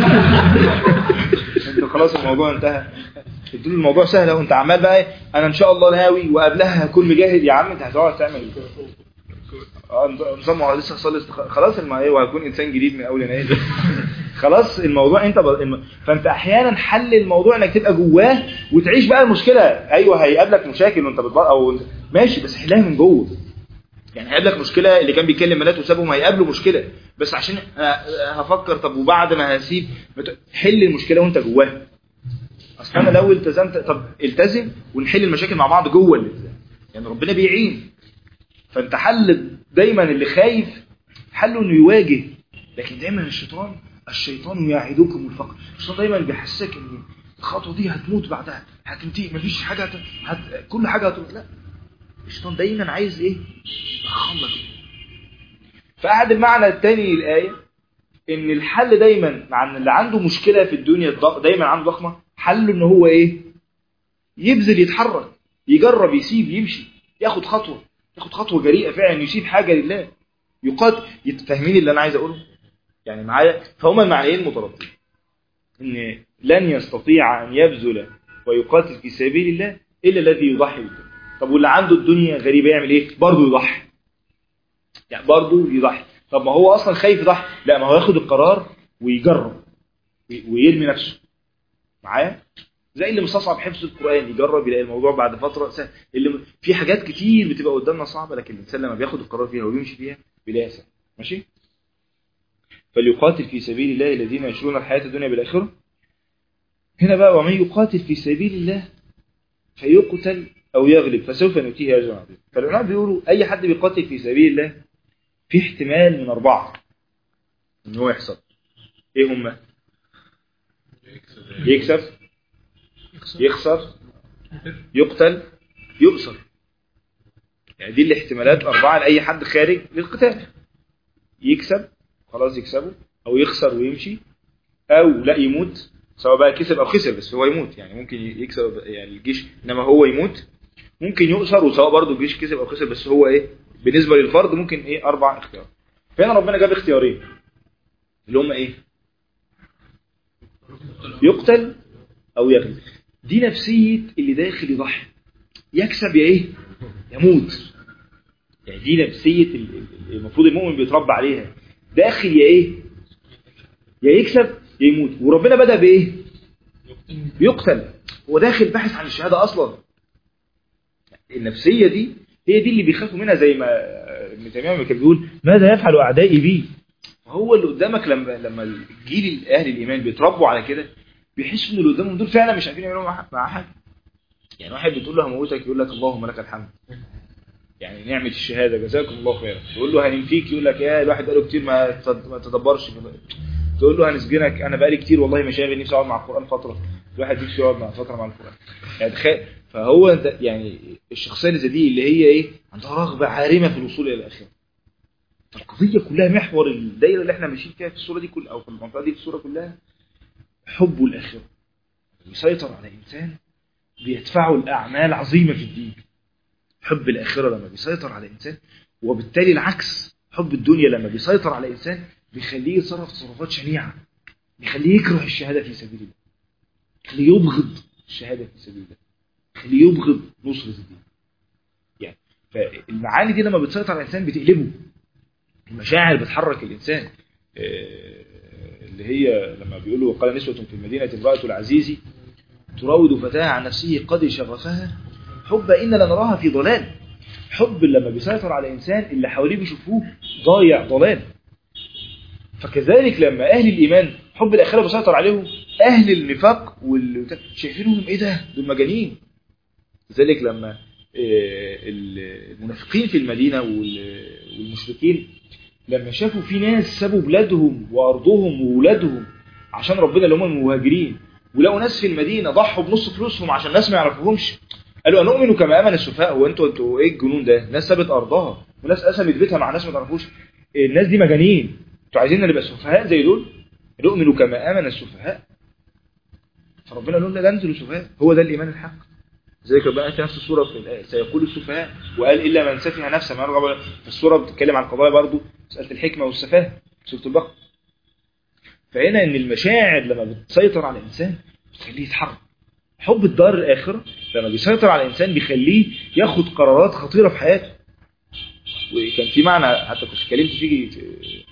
انت خلاص الموضوع انتهى قلت له الموضوع سهل اهو انت عمال بقى إيه، انا ان شاء الله ناوي وقبلها هكون مجاهد يا عم انت هتقعد تعمل اه نظام هو لسه هصلي استخ- خلاص الم- ايه وهكون انسان جديد من اول يناير خلاص الموضوع انت ب... الم... فانت احيانا حل الموضوع انك تبقى جواه وتعيش بقى المشكله ايوه هيقابلك مشاكل وانت بتبقى او ماشي بس حلها من جوه يعني هيقابلك مشكله اللي كان بيكلم بنات وسابهم هيقابله مشكله بس عشان آه، آه، هفكر طب وبعد ما هسيب ما ت- حل المشكله وانت جواها اصل انا لو التزمت طب التزم ونحل المشاكل مع بعض جوه الالتزام يعني ربنا بيعين فانت حل دايما اللي خايف حله انه يواجه لكن دايما الشيطان الشيطان يعدكم الفقر الشيطان دايما بيحسسك ان الخطوه دي هتموت بعدها هتنتهي مفيش حاجه هت... هت... كل حاجه هتموت لا الشيطان دايما عايز ايه يخلص فأحد المعنى الثاني للآية ان الحل دايما مع ان اللي عنده مشكلة في الدنيا الض- دايما عنده ضخمة حله ان هو ايه يبذل يتحرك يجرب يسيب يمشي ياخد خطوة ياخد خطوة جريئة فعلا يسيب حاجة لله يقاتل يتفهمين اللي انا عايز اقوله يعني معايا فهما المعنيين مترابطين ان لن يستطيع ان يبذل ويقاتل في سبيل الله الا الذي يضحي بالدنيا طب واللي عنده الدنيا غريبة يعمل ايه برضه يضحي يعني برضه يضحي طب ما هو اصلا خايف يضحي لا ما هو ياخد القرار ويجرب وي- ويرمي نفسه معايا زي اللي مستصعب حفظ القرآن يجرب يلاقي الموضوع بعد فترة سهل اللي في حاجات كتير بتبقى قدامنا صعبة لكن الإنسان لما بياخد القرار فيها ويمشي فيها بيلاقيها سهل ماشي فليقاتل في سبيل الله الذين يشرون الحياة الدنيا بالآخرة هنا بقى ومن يقاتل في سبيل الله فيقتل أو يغلب فسوف نؤتيه أجرا عظيما فالعلماء بيقولوا أي حد بيقاتل في سبيل الله في احتمال من أربعة إن هو يحصل إيه هم؟ يكسب يخسر يقتل يؤسر يعني دي الاحتمالات أربعة لأي حد خارج للقتال يكسب خلاص يكسبه او يخسر ويمشي او لا يموت سواء بقى كسب او خسر بس هو يموت يعني ممكن يكسب يعني الجيش انما هو يموت ممكن يؤسر وسواء برضه الجيش كسب او خسر بس هو ايه بالنسبه للفرد ممكن ايه اربع اختيارات فهنا ربنا جاب اختيارين اللي هم ايه يقتل او يغلب دي نفسيه اللي داخل يضحي يكسب يا ايه يموت يعني دي نفسيه ال- ال- المفروض المؤمن بيتربى عليها داخل يا ايه يا يكسب يا يموت وربنا بدا بايه يقتل هو داخل باحث عن الشهاده اصلا النفسيه دي هي دي اللي بيخافوا منها زي ما ابن تيميه كان بيقول ماذا يفعل اعدائي بي هو اللي قدامك لما لما الجيل اهل الايمان بيتربوا على كده بيحسوا ان اللي قدامهم دول فعلا مش عارفين يعملوا معاه معاه حاجه يعني واحد بتقول له هموتك يقول لك اللهم لك الحمد يعني نعمه الشهاده جزاكم الله خيرا تقول له هننفيك يقول لك يا الواحد بقاله كتير ما تصد- ما تدبرش تقول له هنسجنك انا بقالي كتير والله مشاغل نفسي اقعد مع القران فتره الواحد نفسه يقعد مع فتره مع القران يعني تخيل فهو انت يعني الشخصيه اللي زي دي اللي هي ايه عندها رغبه عارمه في الوصول الى الاخره القضيه كلها محور الدايره اللي احنا ماشيين فيها في الصوره دي كل او في المنطقه دي في الصوره كلها حب الاخره يسيطر على انسان بيدفعه الاعمال عظيمه في الدين حب الاخره لما بيسيطر على انسان وبالتالي العكس حب الدنيا لما بيسيطر على انسان بيخليه يتصرف تصرفات شنيعه بيخليه يكره الشهاده في سبيل الله يخليه يبغض الشهاده في سبيل الله يخليه يبغض نصره الدين يعني فالمعاني دي لما بتسيطر على الانسان بتقلبه المشاعر بتحرك الانسان آه، اللي هي لما بيقولوا قال نسوة في المدينة امرأة العزيز تراود فتاها عن نفسه قد شغفها حب إن لنراها في ضلال حب لما بيسيطر على إنسان اللي حواليه بيشوفوه ضايع ضلال فكذلك لما أهل الإيمان حب الآخرة بيسيطر عليهم أهل النفاق وال... شايفينهم إيه ده دول مجانين لذلك لما آه، المنافقين في المدينة وال- والمشركين لما شافوا في ناس سابوا بلادهم وأرضهم وولادهم عشان ربنا اللي هم المهاجرين ولقوا ناس في المدينة ضحوا بنص فلوسهم عشان ناس ما يعرفوهمش قالوا أنؤمن كما آمن السفهاء هو انتوا انتوا ايه الجنون ده ناس سابت أرضها وناس قسمت بيتها مع ناس ما تعرفوش الناس دي مجانين انتوا عايزين نبقى سفهاء زي دول نؤمن كما آمن السفهاء فربنا قال لهم لا ده انتوا السفهاء هو ده الإيمان الحق زي ربنا قال في نفس السورة في الآية سيقول السفهاء وقال إلا من سفه نفسه ما يرغب في السورة بتتكلم عن قضايا برضو مسألة الحكمة والسفاهة سورة البقرة فهنا إن المشاعر لما بتسيطر على الإنسان بتخليه يتحرك حب الدار الآخرة لما بيسيطر على الإنسان بيخليه ياخد قرارات خطيرة في حياته وكان في معنى حتى كنت اتكلمت فيه في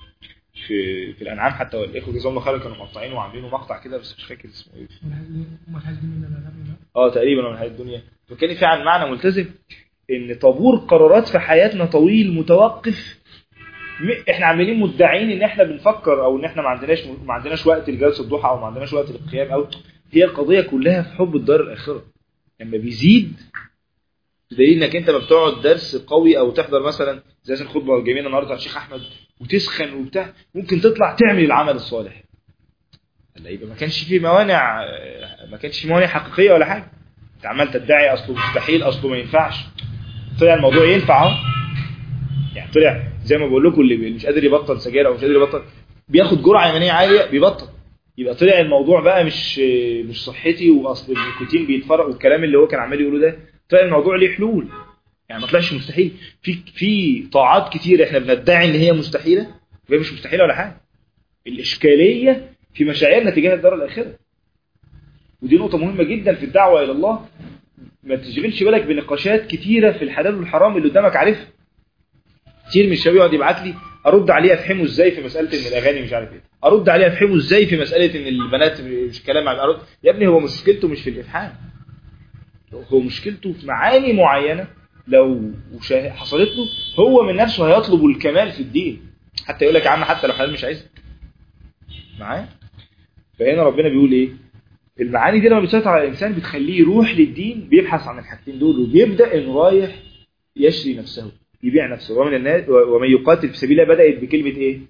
في, في الأنعام حتى والإخوة جزاهم الله خيرا كانوا مقطعينه وعاملينه مقطع كده بس مش فاكر اسمه إيه وما الحاج من الألعاب اه تقريبا من حياة الدنيا فكان في عن معنى ملتزم ان طابور قرارات في حياتنا طويل متوقف م- احنا عاملين مدعين ان احنا بنفكر او ان احنا ما عندناش ما عندناش وقت لجلسه الضحى او ما عندناش وقت للقيام او هي القضيه كلها في حب الدار الاخره لما بيزيد بدليل انك انت ما بتقعد درس قوي او تحضر مثلا زي مثلا الخطبه الجميله النهارده على الشيخ احمد وتسخن وبتاع ممكن تطلع تعمل العمل الصالح هلا يبقى ما كانش في موانع ما كانش في موانع حقيقيه ولا حاجه انت عمال تدعي اصله مستحيل اصله ما ينفعش طلع الموضوع ينفع اهو يعني طلع زي ما بقول لكم اللي مش قادر يبطل سجاير او مش قادر يبطل بياخد جرعه ايمانيه عاليه بيبطل يبقى طلع الموضوع بقى مش مش صحتي واصل النيكوتين بيتفرق والكلام اللي هو كان عمال يقوله ده طلع الموضوع ليه حلول يعني ما طلعش مستحيل في في طاعات كتير احنا بندعي ان هي مستحيله وهي مش مستحيله ولا حاجه الاشكاليه في مشاعرنا تجاه الدار الاخره ودي نقطه مهمه جدا في الدعوه الى الله ما تشغلش بالك بنقاشات كتيره في الحلال والحرام اللي قدامك عارفها كتير من الشباب يقعد يبعت لي ارد عليه افهمه ازاي في مساله ان الاغاني مش عارف ايه ارد عليه افهمه ازاي في مساله ان البنات مش كلام مع أرد. يا ابني هو مشكلته مش في الافهام هو مشكلته في معاني معينه لو وشا- حصلت له هو من نفسه هيطلب الكمال في الدين حتى يقول لك يا عم حتى لو حلال مش عايزك معايا فهنا ربنا بيقول ايه المعاني دي لما بتسيطر على الانسان بتخليه يروح للدين بيبحث عن الحاجتين دول وبيبدا انه رايح يشري نفسه يبيع نفسه ومن الناس ومن يقاتل في سبيل الله بدات بكلمه ايه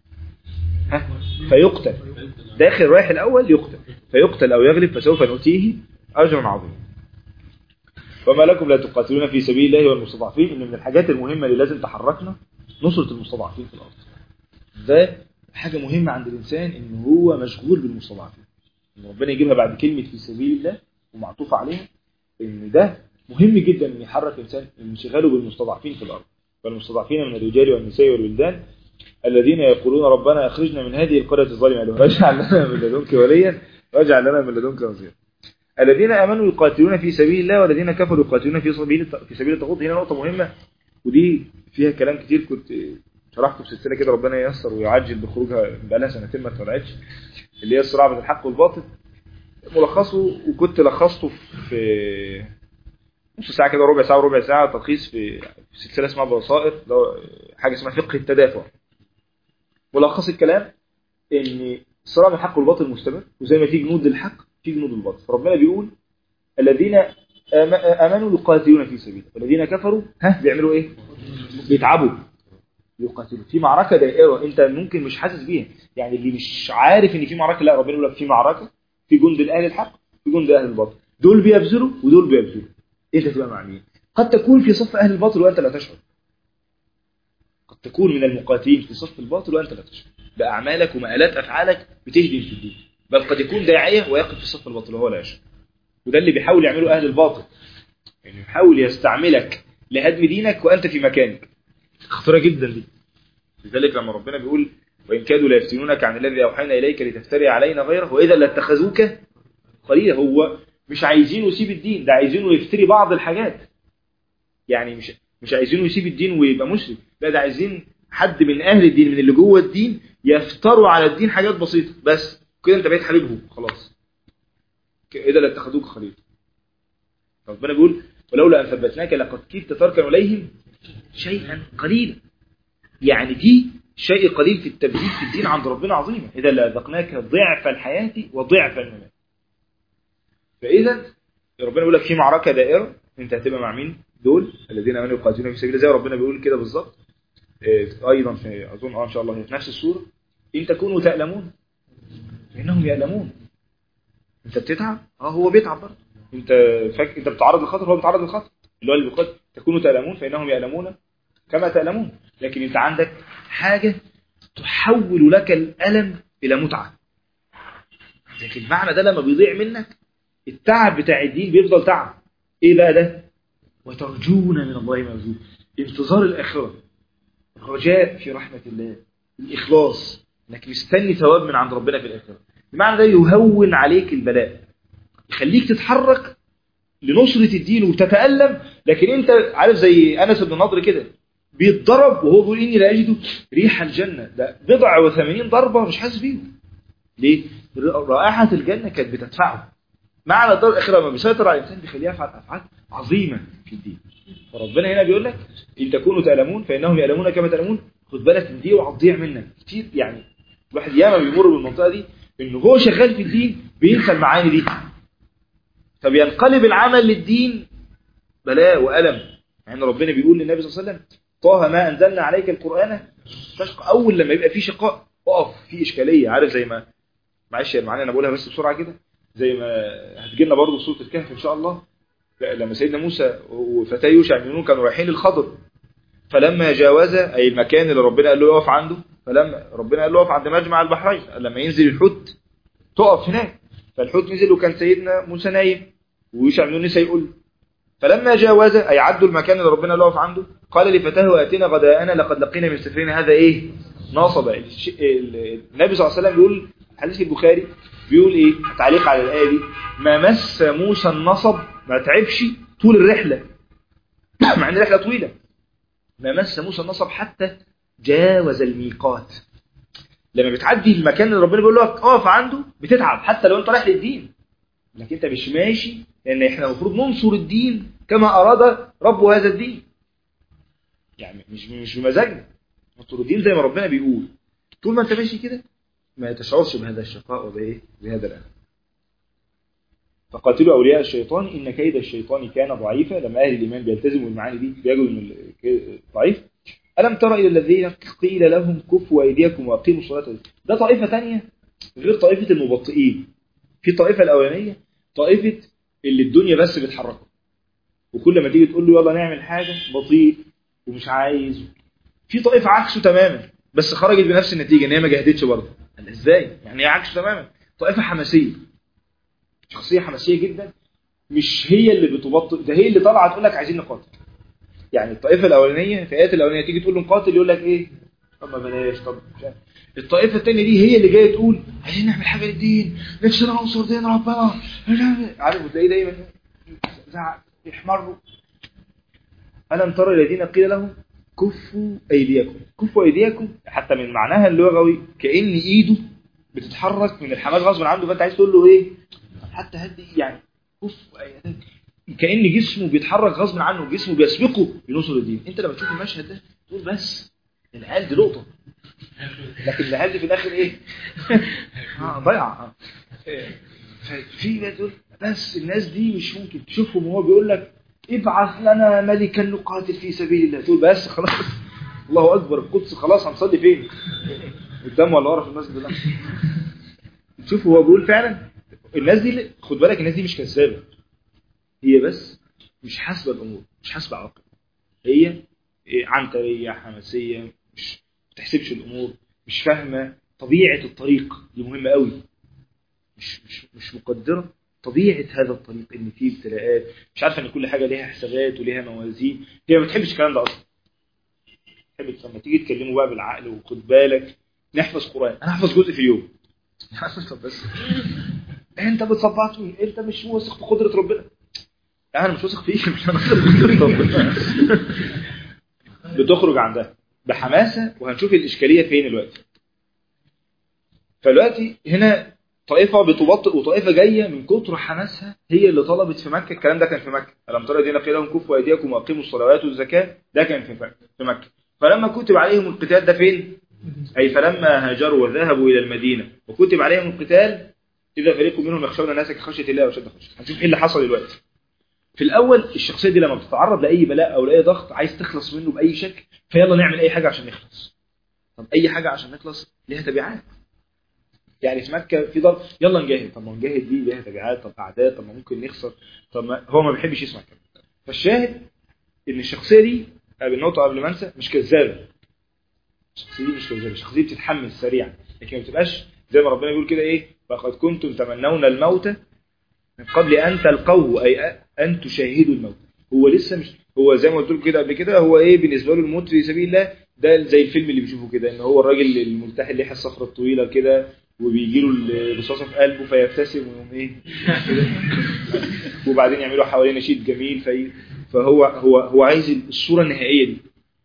ها فيقتل داخل رايح الاول يقتل فيقتل او يغلب فسوف نؤتيه اجرا عظيما وما لكم لا تقاتلون في سبيل الله والمستضعفين ان من الحاجات المهمه اللي لازم تحركنا نصره المستضعفين في الارض ده حاجة مهمة عند الإنسان إن هو مشغول بالمستضعفين إن ربنا يجيبها بعد كلمة في سبيل الله ومعطوف عليها إن ده مهم جدا إن يحرك الإنسان انشغاله بالمستضعفين في الأرض والمستضعفين من الرجال والنساء والولدان الذين يقولون ربنا أخرجنا من هذه القرية الظالمة واجعل لنا من لدنك وليا واجعل لنا من لدنك نصيرا الذين امنوا يقاتلون في سبيل الله والذين كفروا يقاتلون في سبيل في سبيل الطاغوت هنا نقطه مهمه ودي فيها كلام كتير كنت شرحته في سلسله كده ربنا ييسر ويعجل بخروجها بقالها سنتين ما طلعتش اللي هي الصراع بين الحق والباطل ملخصه وكنت لخصته في نص ساعه كده ربع ساعه وربع ساعه تلخيص في في سلسله اسمها بصائر حاجه اسمها فقه التدافع ملخص الكلام ان الصراع بين الحق والباطل مستمر وزي ما في جنود للحق في جنود الباطل فربنا بيقول الذين آم- امنوا يقاتلون في سبيله والذين كفروا ها بيعملوا ايه بيتعبوا يقاتلوا في معركه دائره انت ممكن مش حاسس بيها يعني اللي مش عارف ان في معركه لا ربنا يقول لك في معركه في جند الاهل الحق في جند اهل الباطل دول بيبذلوا ودول بيبذلوا انت تبقى مع مين قد تكون في صف اهل الباطل وانت لا تشعر قد تكون من المقاتلين في صف الباطل وانت لا تشعر باعمالك ومآلات افعالك بتهدم في الدين بل قد يكون داعيه ويقف في صف الباطل وهو لا يشعر وده اللي بيحاول يعمله اهل الباطل يعني يحاول يستعملك لهدم دينك وانت في مكانك خطيره جدا دي لذلك لما ربنا بيقول وان كادوا ليفتنونك عن الذي اوحينا اليك لتفتري علينا غيره واذا لاتخذوك قليلا هو مش عايزينه يسيب الدين ده عايزينه يفتري بعض الحاجات يعني مش مش عايزينه يسيب الدين ويبقى مشرك لا ده عايزين حد من اهل الدين من اللي جوه الدين يفتروا على الدين حاجات بسيطه بس كده انت بقيت حبيبهم خلاص اذا لاتخذوك خليل ربنا بيقول ولولا ان ثبتناك لقد كدت تركن اليهم شيئا قليلا يعني دي شيء قليل في التبذير في الدين عند ربنا عظيمه اذا لاذقناك ضعف الحياه وضعف الممات فاذا ربنا يقول لك في معركه دائره انت هتبقى مع مين دول الذين امنوا يقاتلون في سبيل الله زي ربنا بيقول كده بالظبط إيه، ايضا في اظن اه ان شاء الله هي في نفس السوره ان تكونوا تألمون فانهم يألمون انت بتتعب اه هو بيتعب برضه انت فاك... انت بتعرض للخطر هو بيتعرض للخطر اللي هو اللي بيقول تكونوا تألمون فانهم يألمون كما تألمون لكن انت عندك حاجه تحول لك الالم الى متعه لكن المعنى ده لما بيضيع منك التعب بتاع الدين بيفضل تعب ايه بقى ده وترجون من الله ما يرجون انتظار الاخره الرجاء في رحمه الله الاخلاص انك مستني ثواب من عند ربنا في الاخره المعنى ده يهون عليك البلاء يخليك تتحرك لنصرة الدين وتتألم لكن انت عارف زي انس بن نضر كده بيتضرب وهو بيقول اني لا اجد ريح الجنه ده بضع وثمانين ضربه مش حاسس بيهم ليه؟ رائحه الجنه كانت بتدفعه معنى الدار الاخيره لما بيسيطر على الانسان بيخليه يفعل افعال عظيمه في الدين فربنا هنا بيقول لك ان تكونوا تألمون فانهم يألمون كما تألمون خد بالك من دي وهتضيع منك كتير يعني الواحد ياما بيمر بالمنطقه دي ان هو شغال في الدين بينسى المعاني دي فبينقلب العمل للدين بلاء وألم يعني ربنا بيقول للنبي صلى الله عليه وسلم طه ما أنزلنا عليك القرآن تشقى أول لما يبقى فيه شقاء اقف في إشكالية عارف زي ما معلش يا معلم أنا بقولها بس بسرعة كده زي ما هتجي لنا برضه سورة الكهف إن شاء الله لما سيدنا موسى وفتاه يوشع بن نون كانوا رايحين للخضر فلما جاوز أي المكان اللي ربنا قال له يقف عنده فلما ربنا قال له يقف عند مجمع البحرين لما ينزل الحوت تقف هناك فالحوت نزل وكان سيدنا موسى نايم ويوشع بن نون لسه يقول فلما جاوز أي عدوا المكان اللي ربنا له عنده قال لفتاه آتنا غداءنا لقد لقينا من سفرنا هذا إيه نصب الش- ال- النبي صلى الله عليه وسلم بيقول حديث البخاري بيقول إيه تعليق على الآية دي ما مس موسى النصب ما تعبش طول الرحلة مع ان الرحلة طويلة ما مس موسى النصب حتى جاوز الميقات لما بتعدي المكان اللي ربنا بيقول لك اقف عنده بتتعب حتى لو انت رايح للدين لكن انت مش ماشي لان احنا المفروض ننصر الدين كما اراد رب هذا الدين يعني مش مش بمزاجنا ننصر الدين زي ما ربنا بيقول طول ما انت ماشي كده ما تشعرش بهذا الشقاء وبايه بهذا الالم فقاتلوا اولياء الشيطان ان كيد الشيطان كان ضعيفا لما اهل الايمان بيلتزموا المعاني دي بيجدوا ان ال- ضعيف الم تر الى الذين قيل لهم كفوا ايديكم واقيموا الصلاه ده طائفه ثانيه غير طائفه المبطئين في طائفه الاولانيه طائفه اللي الدنيا بس بتحركه وكل ما تيجي تقول له يلا نعمل حاجه بطيء ومش عايز في طائفه عكسه تماما بس خرجت بنفس النتيجه ان هي ما جهدتش برضه قال ازاي يعني هي عكس تماما طائفه حماسيه شخصيه حماسيه جدا مش هي اللي بتبطئ ده هي اللي طالعه تقول لك عايزين نقاتل يعني الطائفه الاولانيه في الايات الاولانيه تيجي تقول له نقاتل يقول لك ايه طب ما بلاش طب مش عارف. الطائفه الثانيه دي هي اللي جايه تقول عايزين نعمل حاجه للدين نفسنا ننصر دين ربنا عارف وتلاقيه دايما زعق يحمروا ألم ترى الذين قيل لهم كفوا أيديكم كفوا أيديكم حتى من معناها اللغوي كأن إيده بتتحرك من الحماس غصب عنه فأنت عايز تقول له إيه طب حتى هدي يعني كفوا أيديكم كأن جسمه بيتحرك غصب عنه جسمه بيسبقه لنصر الدين أنت لما تشوف المشهد ده تقول بس العيال دي لقطة لكن العيال دي في الآخر إيه آه ضيعة آه. في ناس تقول بس الناس دي مش ممكن تشوفهم وهو بيقول لك ابعث لنا ملكا نقاتل في سبيل الله تقول بس خلاص الله اكبر القدس خلاص هنصلي فين قدام ولا ورا في المسجد ده شوف هو بيقول فعلا الناس دي خد بالك الناس دي مش كذابه هي بس مش حاسبه الامور مش حاسبه عواقب هي عنتريه حماسيه مش بتحسبش الامور مش فاهمه طبيعه الطريق دي مهمه قوي مش مش مش مقدره طبيعه هذا الطريق ان فيه ابتلاءات مش عارفه ان كل حاجه ليها حسابات وليها موازين هي ما بتحبش الكلام ده اصلا بتحب لما تيجي تكلمه بقى بالعقل وخد بالك نحفظ قران انا احفظ جزء في اليوم طب بس انت بتصبعتني انت مش واثق في قدره ربنا انا مش واثق فيك مش انا واثق في قدره ربنا بتخرج عن ده بحماسه وهنشوف الاشكاليه فين دلوقتي فدلوقتي هنا طائفة بتبطئ وطائفة جاية من كتر حماسها هي اللي طلبت في مكة الكلام ده كان في مكة ألم ترى الذين قيل لهم كفوا أيديكم وأقيموا الصلوات والزكاة ده كان في مكة في مكة فلما كتب عليهم القتال ده فين؟ أي فلما هاجروا وذهبوا إلى المدينة وكتب عليهم القتال إذا فريق منهم يخشون الناس كخشية الله وشد خشية هنشوف إيه اللي حصل دلوقتي في الأول الشخصية دي لما بتتعرض لأي بلاء أو لأي ضغط عايز تخلص منه بأي شكل فيلا نعمل أي حاجة عشان نخلص طب أي حاجة عشان نخلص ليها تبعات يعني في مكة في ضرب يلا نجاهد طب ما نجاهد دي ليها تبعات طب أعداد طب ما ممكن نخسر طب ما هو ما بيحبش يسمع كلام فالشاهد إن الشخصية دي بالنقطة قبل ما أنسى مش كذابة الشخصية دي مش كذابة الشخصية دي بتتحمل سريعا لكن ما بتبقاش زي ما ربنا بيقول كده إيه فقد كنتم تمنون الموت من قبل أن تلقوه أي أن تشاهدوا الموت هو لسه مش هو زي ما قلت لكم كده قبل كده هو إيه بالنسبة له الموت في سبيل الله ده زي الفيلم اللي بيشوفه كده ان هو الراجل الملتحي اللي الصخره الطويله كده وبيجي له الرصاصه في قلبه فيبتسم ويقوم ايه وبعدين يعملوا حواليه نشيد جميل في فهو هو هو عايز الصوره النهائيه دي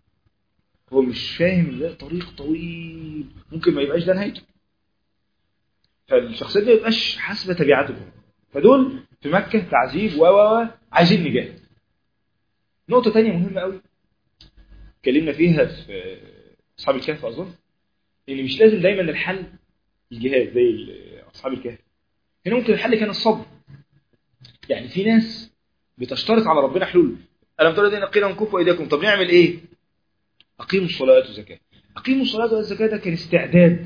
هو مش فاهم ان ده طريق طويل ممكن ما يبقاش ده نهايته فالشخصيه دي ما يبقاش حاسبه تبعاته فدول في مكه تعذيب و و عايزين نجاهد نقطه ثانيه مهمه قوي اتكلمنا فيها في اصحاب الكهف اظن ان مش لازم دايما الحل الجهاد زي اصحاب الكهف هنا ممكن الحل كان الصبر يعني في ناس بتشترط على ربنا حلول الم ترى الذين قيل لهم كفوا ايديكم طب نعمل ايه اقيموا الصلاه والزكاه اقيموا الصلاه والزكاه ده كان استعداد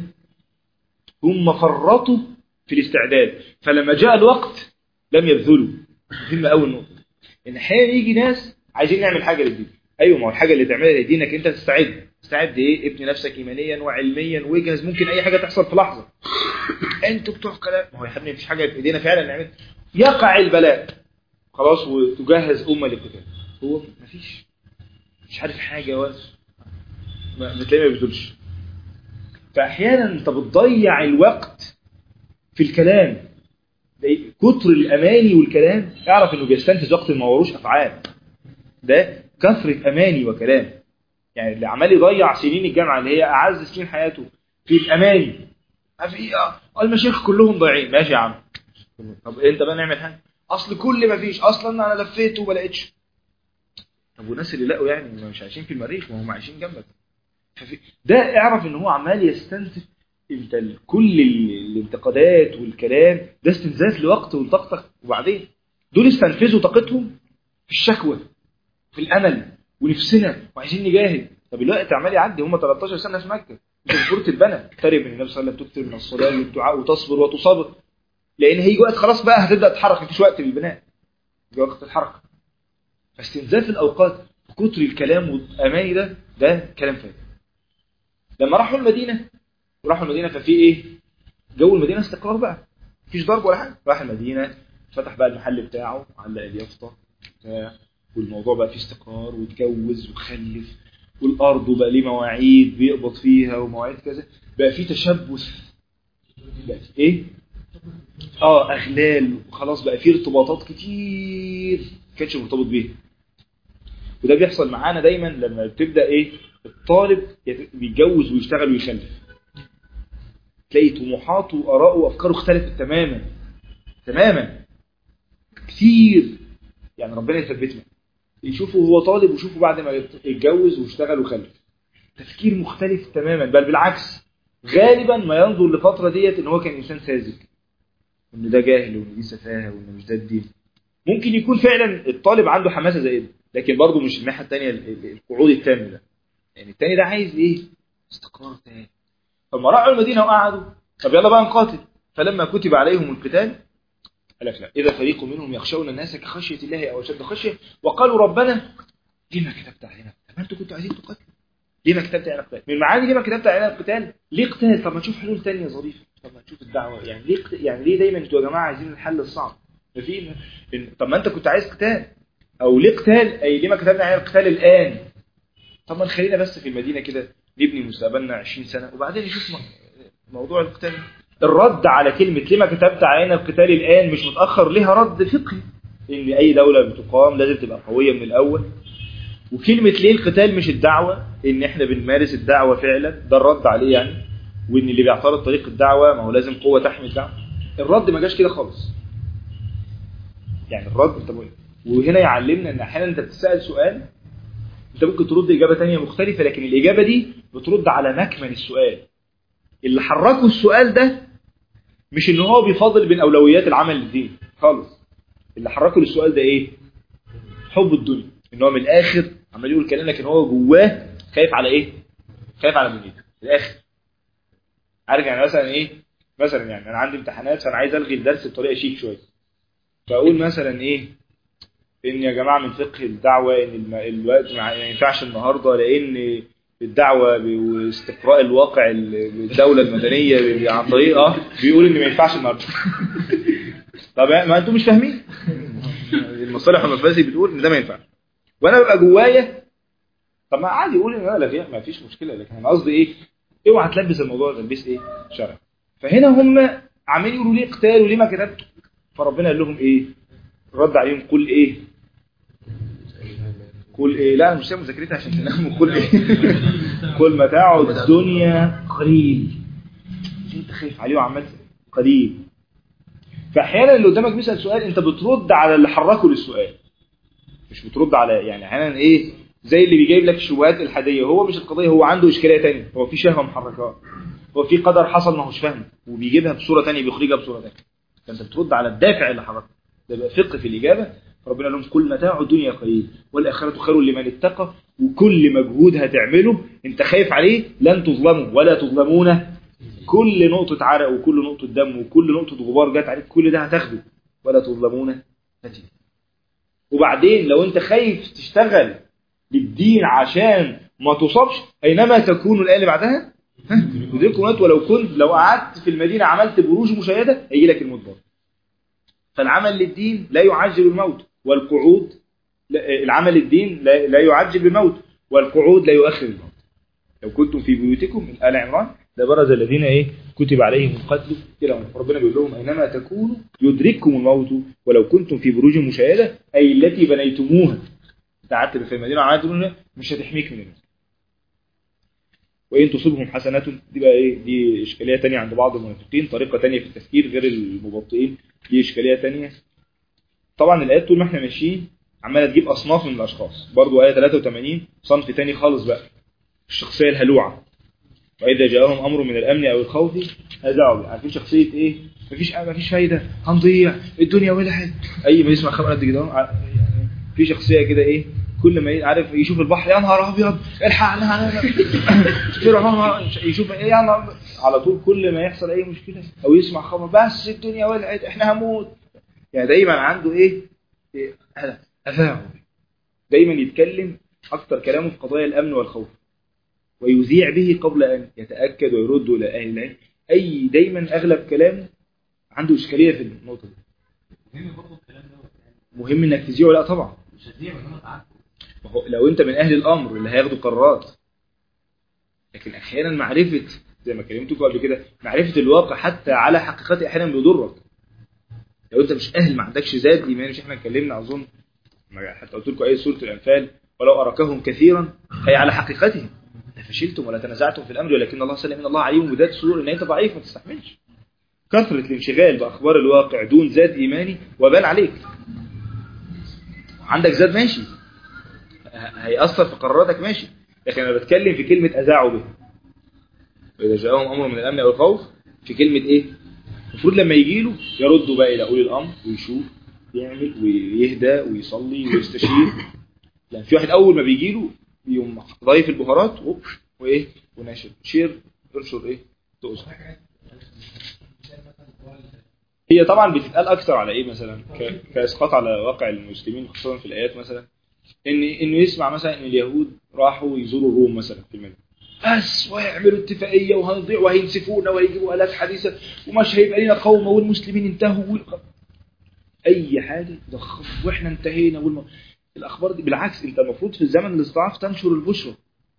هم فرطوا في الاستعداد فلما جاء الوقت لم يبذلوا مهمه قوي النقطه ان احيانا يجي ناس عايزين نعمل حاجه للدين ايوه ما هو الحاجه اللي تعملها لدينك انت تستعد تستعد ايه ابني نفسك ايمانيا وعلميا واجهز ممكن اي حاجه تحصل في لحظه انتوا بتوع كلام ما هو يا حبيبي مفيش حاجه في ايدينا فعلا نعمل يقع البلاء خلاص وتجهز امه للقتال هو مفيش مش عارف حاجه ولا ما بتلاقيه ما بيبذلش فاحيانا انت بتضيع الوقت في الكلام كتر الاماني والكلام اعرف انه بيستنفذ وقت ما وروش افعال ده كثرة أماني وكلام يعني اللي عمال يضيع سنين الجامعة اللي هي أعز سنين حياته في الأماني ما في المشايخ كلهم ضايعين ماشي يا عم طب انت بقى نعمل حاجة أصل كل ما فيش أصلا أنا لفيت وما لقيتش طب والناس اللي لقوا يعني مش عايشين في المريخ ما هم عايشين جنبك ففي ده اعرف ان هو عمال يستنزف انت كل الانتقادات والكلام ده استنزاف لوقت وطاقتك وبعدين دول استنفذوا طاقتهم في الشكوى في الامل ونفسنا وعايزين نجاهد طب الوقت عمال يعدي هم 13 سنه في مكه انت ذكرت البنى اقترب من النبي صلى الله عليه وسلم تكثر من الصلاه والدعاء وتصبر وتصابر لان هيجي وقت خلاص بقى هتبدا تتحرك مفيش وقت للبناء يجي وقت الحركه فاستنزاف الاوقات بكتر الكلام والاماني ده ده كلام فارغ لما راحوا المدينه وراحوا المدينه ففي ايه جو المدينه استقرار بقى مفيش ضرب ولا حاجه راح المدينه فتح بقى المحل بتاعه علق اليافطه بتاع والموضوع بقى فيه استقرار واتجوز وخلف والارض بقى ليه مواعيد بيقبض فيها ومواعيد كذا بقى فيه تشبث بقى فيه ايه اه اغلال وخلاص بقى فيه ارتباطات كتير ما كانش مرتبط بيها وده بيحصل معانا دايما لما بتبدا ايه الطالب يت- بيتجوز ويشتغل ويخلف تلاقي طموحاته واراءه وافكاره اختلفت تماما تماما كتير يعني ربنا يثبتنا يشوفه هو طالب ويشوفه بعد ما يت- يتجوز ويشتغل ويخلف تفكير مختلف تماما بل بالعكس غالبا ما ينظر للفتره ديت ان هو كان انسان ساذج وان ده جاهل وان دي سفاهه وان مش ده الدين ممكن يكون فعلا الطالب عنده حماسه زائده لكن برضه مش الناحيه الثانيه القعود التام ده يعني الثاني ده عايز ايه استقرار تام فلما راحوا المدينه وقعدوا طب يلا بقى نقاتل فلما كتب عليهم القتال قال لك لا اذا فريق منهم يخشون الناس كخشيه الله او اشد خشيه وقالوا ربنا لما كتبت علينا طب ما انتوا كنتوا عايزين تقاتلوا ليه ما كتبت علينا القتال من معاني ليه ما كتبت علينا القتال ليه قتال طب ما نشوف حلول ثانيه ظريفه طب ما نشوف الدعوه يعني ليه قت... يعني ليه دايما انتوا يا جماعه عايزين الحل الصعب ما في إن- طب ما انت كنت عايز قتال او ليه قتال اي ليه ما كتبنا علينا القتال الان طب ما نخلينا بس في المدينه كده نبني مستقبلنا 20 سنه وبعدين نشوف م- موضوع القتال الرد على كلمه ليه ما كتبت علينا القتال الان مش متاخر ليها رد فقهي ان اي دوله بتقام لازم تبقى قويه من الاول وكلمه ليه القتال مش الدعوه ان احنا بنمارس الدعوه فعلا ده الرد عليه يعني وان اللي بيعترض طريق الدعوه ما هو لازم قوه تحمي الدعوه الرد ما جاش كده خالص يعني الرد طب وهنا يعلمنا ان احيانا انت بتسال سؤال انت ممكن ترد اجابه تانية مختلفه لكن الاجابه دي بترد على مكمن السؤال اللي حركه السؤال ده مش ان هو بيفاضل بين اولويات العمل للدين خالص اللي حركه للسؤال ده ايه حب الدنيا ان هو من الاخر عمال يقول كلام لكن هو جواه خايف على ايه خايف على دنيته من الاخر عارف يعني مثلا ايه مثلا يعني انا عندي امتحانات فانا عايز الغي الدرس بطريقه شيك شويه فاقول مثلا ايه ان يا جماعه من فقه الدعوه ان الم- الوقت ما ما ينفعش النهارده لان الدعوه ب- واستقراء الواقع ال- الدوله المدنيه ب- عن طريق اه بيقول ان ما ينفعش النهارده طب ما انتوا مش فاهمين المصالح والمفاسد بتقول ان ده ما ينفعش وانا ببقى جوايا طب ما عادي قول ان انا لاغيها ما فيش مشكله لكن انا قصدي ايه اوعى تلبس الموضوع تلبيس ايه شرع فهنا هم عمالين يقولوا ليه قتال وليه ما كتبت فربنا قال لهم ايه رد عليهم قل ايه قل ايه لا انا مش سايب مذاكرتي عشان تنام قل ايه قل متاع الدنيا قليل انت خايف عليه وعمال قليل فاحيانا اللي قدامك بيسال سؤال انت بترد على اللي حركه للسؤال مش بترد على يعني احيانا ايه زي اللي بيجيب لك شبهات الحاديه هو مش القضيه هو عنده اشكاليه تانية هو في شهوه محركاه هو في قدر حصل ما هوش فاهمه وبيجيبها بصوره تانية بيخرجها بصوره تانية فانت بترد على الدافع اللي حركه ده بقى فقه في الاجابه فربنا لهم كل متاع الدنيا قليل والاخره خير لمن اتقى وكل مجهود هتعمله انت خايف عليه لن تظلموا ولا تظلمون كل نقطة عرق وكل نقطة دم وكل نقطة غبار جت عليك كل ده هتاخده ولا تظلمون فتيلا وبعدين لو انت خايف تشتغل للدين عشان ما تصابش اينما تكون الآية اللي بعدها ها؟ يدرككم الموت ولو كنت لو قعدت في المدينة عملت بروج مشاهدة هيجي لك الموت برضه فالعمل للدين لا يعجل الموت والقعود لا- العمل للدين لا لا يعجل بالموت والقعود لا يؤخر الموت لو كنتم في بيوتكم من آل عمران لبرز الذين ايه كتب عليهم القتل الى موت ربنا بيقول لهم اينما تكونوا يدرككم الموت ولو كنتم في بروج مشاهده اي التي بنيتموها انت قعدت في المدينه وقعدت تقول مش هتحميك من الموت وان تصبهم حسنات دي بقى ايه دي اشكاليه تانية عند بعض المنافقين طريقه تانية في التفكير غير المبطئين دي اشكاليه تانية طبعا الايات طول ما احنا ماشيين عماله تجيب اصناف من الاشخاص برضو ايه 83 صنف تاني خالص بقى الشخصيه الهلوعه واذا جاءهم امر من الامن او الخوف هزعوا بيه. عارفين شخصيه ايه مفيش مفيش فايده هنضيع الدنيا ولعت اي ما يسمع خبر قد كده ع- يعني في شخصيه كده ايه كل ما ي- عارف يشوف البحر يا نهار ابيض الحقنا فرعون يشوف ايه يا نهار على طول كل ما يحصل اي مشكله او يسمع خبر بس الدنيا ولعت احنا هنموت يعني دايما عنده ايه, إيه؟ هذا هذاعوا دايما يتكلم اكتر كلامه في قضايا الامن والخوف ويذيع به قبل أن يتأكد ويرد إلى أهل العلم أي دايما أغلب كلامه عنده إشكالية في النقطة دي مهم برضه الكلام دوت يعني مهم إنك تذيعه لا طبعا مش هتذيع من غير تعرف ما هو لو أنت من أهل الأمر اللي هياخدوا قرارات لكن أحيانا معرفة زي ما كلمتكم قبل كده معرفة الواقع حتى على حقيقته أحيانا بيضرك لو أنت مش أهل ما عندكش ذات إيمان مش إحنا اتكلمنا أظن ما حتى قلت لكم آية سورة الأنفال ولو أركهم كثيرا أي على حقيقتهم لا فشلتم ولا تنازعتم في الأمر ولكن الله سلم إن الله عليم بذات صدور إن أنت ضعيف ما تستحملش كثرة الانشغال بأخبار الواقع دون ذات إيماني وبان عليك عندك ذات ماشي ه- هيأثر في قراراتك ماشي لكن أنا بتكلم في كلمة أذاعوا به وإذا جاءهم أمر من الأمن أو الخوف في كلمة إيه المفروض لما يجي له يردوا بقى إلى أولي الأمر ويشوف يعمل ويهدى ويصلي ويستشير لأن في واحد أول ما بيجي له يقوم ضايف البهارات و- وإيه وناشر شير انشر إيه تقصد هي طبعا بتتقال اكتر على ايه مثلا ك- كاسقاط على واقع المسلمين خصوصا في الايات مثلا ان انه يسمع مثلا ان اليهود راحوا يزوروا الروم مثلا في المدينه بس وهيعملوا اتفاقيه وهنضيع وهينسفونا وهيجيبوا الات حديثه ومش هيبقى لنا قومه والمسلمين انتهوا وال- اي حاجه ضخم واحنا انتهينا والم... الاخبار دي بالعكس انت المفروض في الزمن الاستضعاف تنشر البشرى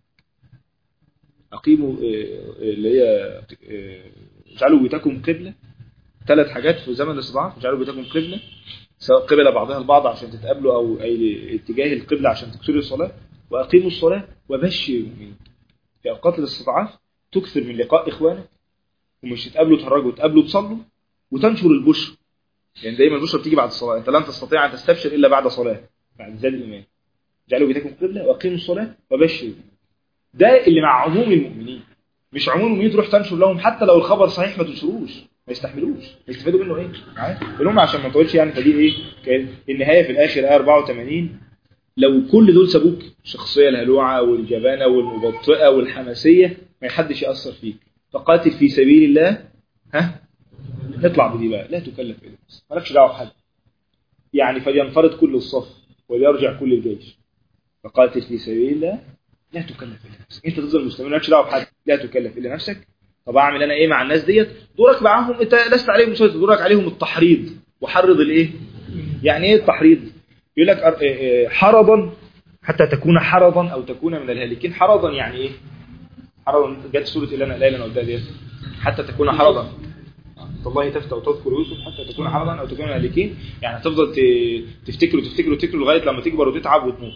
اقيموا آه، آه، اللي هي آه، اجعلوا بيوتكم قبله ثلاث حاجات في زمن الاستضعاف اجعلوا بيوتكم قبله سواء قبل بعضها البعض عشان تتقابلوا او اي اتجاه القبله عشان تكثروا الصلاه واقيموا الصلاه وبشر المؤمنين في اوقات الاستضعاف تكثر من لقاء اخوانك ومش تتقابلوا تهرجوا تقابلوا تصلوا وتنشر البشر يعني دايما البشرى بتيجي بعد الصلاه انت لن تستطيع ان تستبشر الا بعد صلاه بعد زاد الايمان اجعلوا بيوتكم قبله واقيموا الصلاه وبشر المؤمنين ده اللي مع عموم المؤمنين مش عموم المؤمنين تروح تنشر لهم حتى لو الخبر صحيح ما تنشروش ما يستحملوش يستفادوا منه ايه معايا المهم عشان ما نطولش يعني فدي ايه كان النهايه في الاخر ايه 84 لو كل دول سابوك الشخصيه الهلوعه والجبانه والمبطئه والحماسيه ما حدش ياثر فيك فقاتل في سبيل الله ها نطلع بدي بقى لا تكلف الا نفسك مالكش دعوه بحد يعني فلينفرد كل الصف وليرجع كل الجيش فقاتل في سبيل الله لا تكلف الا نفسك انت تفضل مسلم مالكش دعوه بحد لا تكلف الا نفسك طب اعمل انا ايه مع الناس ديت دورك معاهم انت لست عليهم مسيطر دورك عليهم التحريض وحرض الايه يعني ايه التحريض يقول لك أر- إيه إيه حرضا حتى تكون حرضا او تكون من الهالكين حرضا يعني ايه حرضا جت سوره اللي انا لا انا قلتها ديت حتى تكون حرضا والله تفتى وتذكر يوسف حتى تكون حرضا او تكون من الهالكين يعني هتفضل ت- تفتكر وتفتكر وتفتكر لغايه لما تكبر وتتعب وتموت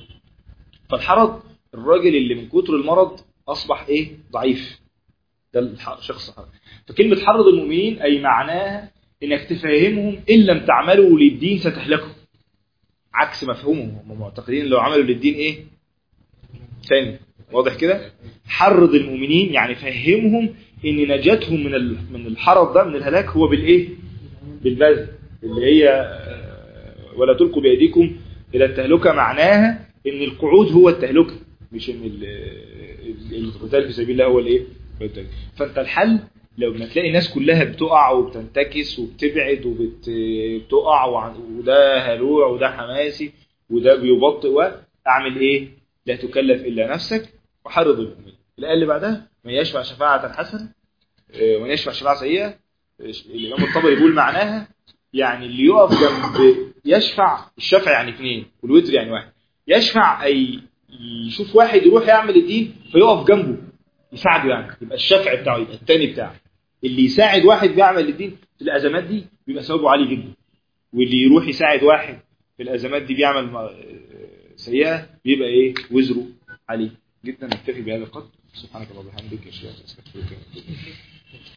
فالحرض الراجل اللي من كتر المرض اصبح ايه ضعيف ده الح- الشخص الحرض فكلمة حرض المؤمنين أي معناها إنك تفهمهم إن لم تعملوا للدين ستهلكوا عكس مفهومهم هم معتقدين لو عملوا للدين إيه ثاني واضح كده حرض المؤمنين يعني فهمهم إن نجاتهم من ال- من الحرض ده من الهلاك هو بالإيه بالبذل اللي هي آه، ولا تلقوا بأيديكم إلى التهلكة معناها إن القعود هو التهلكة مش إن ال- ال- القتال في سبيل الله هو الإيه هو التهلكة. فأنت الحل لو ما تلاقي الناس كلها بتقع وبتنتكس وبتبعد وبتقع وده هلوع وده حماسي وده بيبطئ وقت اعمل ايه لا تكلف الا نفسك وحرض المؤمنين الايه اللي بعدها من يشفع شفاعه حسنه آه، ومن يشفع شفاعه سيئه الامام الطبري بيقول معناها يعني اللي يقف جنب يشفع الشفع يعني اثنين والوتر يعني واحد يشفع اي يشوف واحد يروح يعمل الدين فيقف جنبه يساعده يعني يبقى الشفع بتاعه يبقى التاني بتاعه اللي يساعد واحد بيعمل الدين في الازمات دي بيبقى ثوابه عالي جدا واللي يروح يساعد واحد في الازمات دي بيعمل م- سيئه بيبقى ايه وزره عالي جدا نكتفي بهذا القدر سبحانك اللهم وبحمدك اشهد ان لا اله الا انت استغفرك واتوب إليك.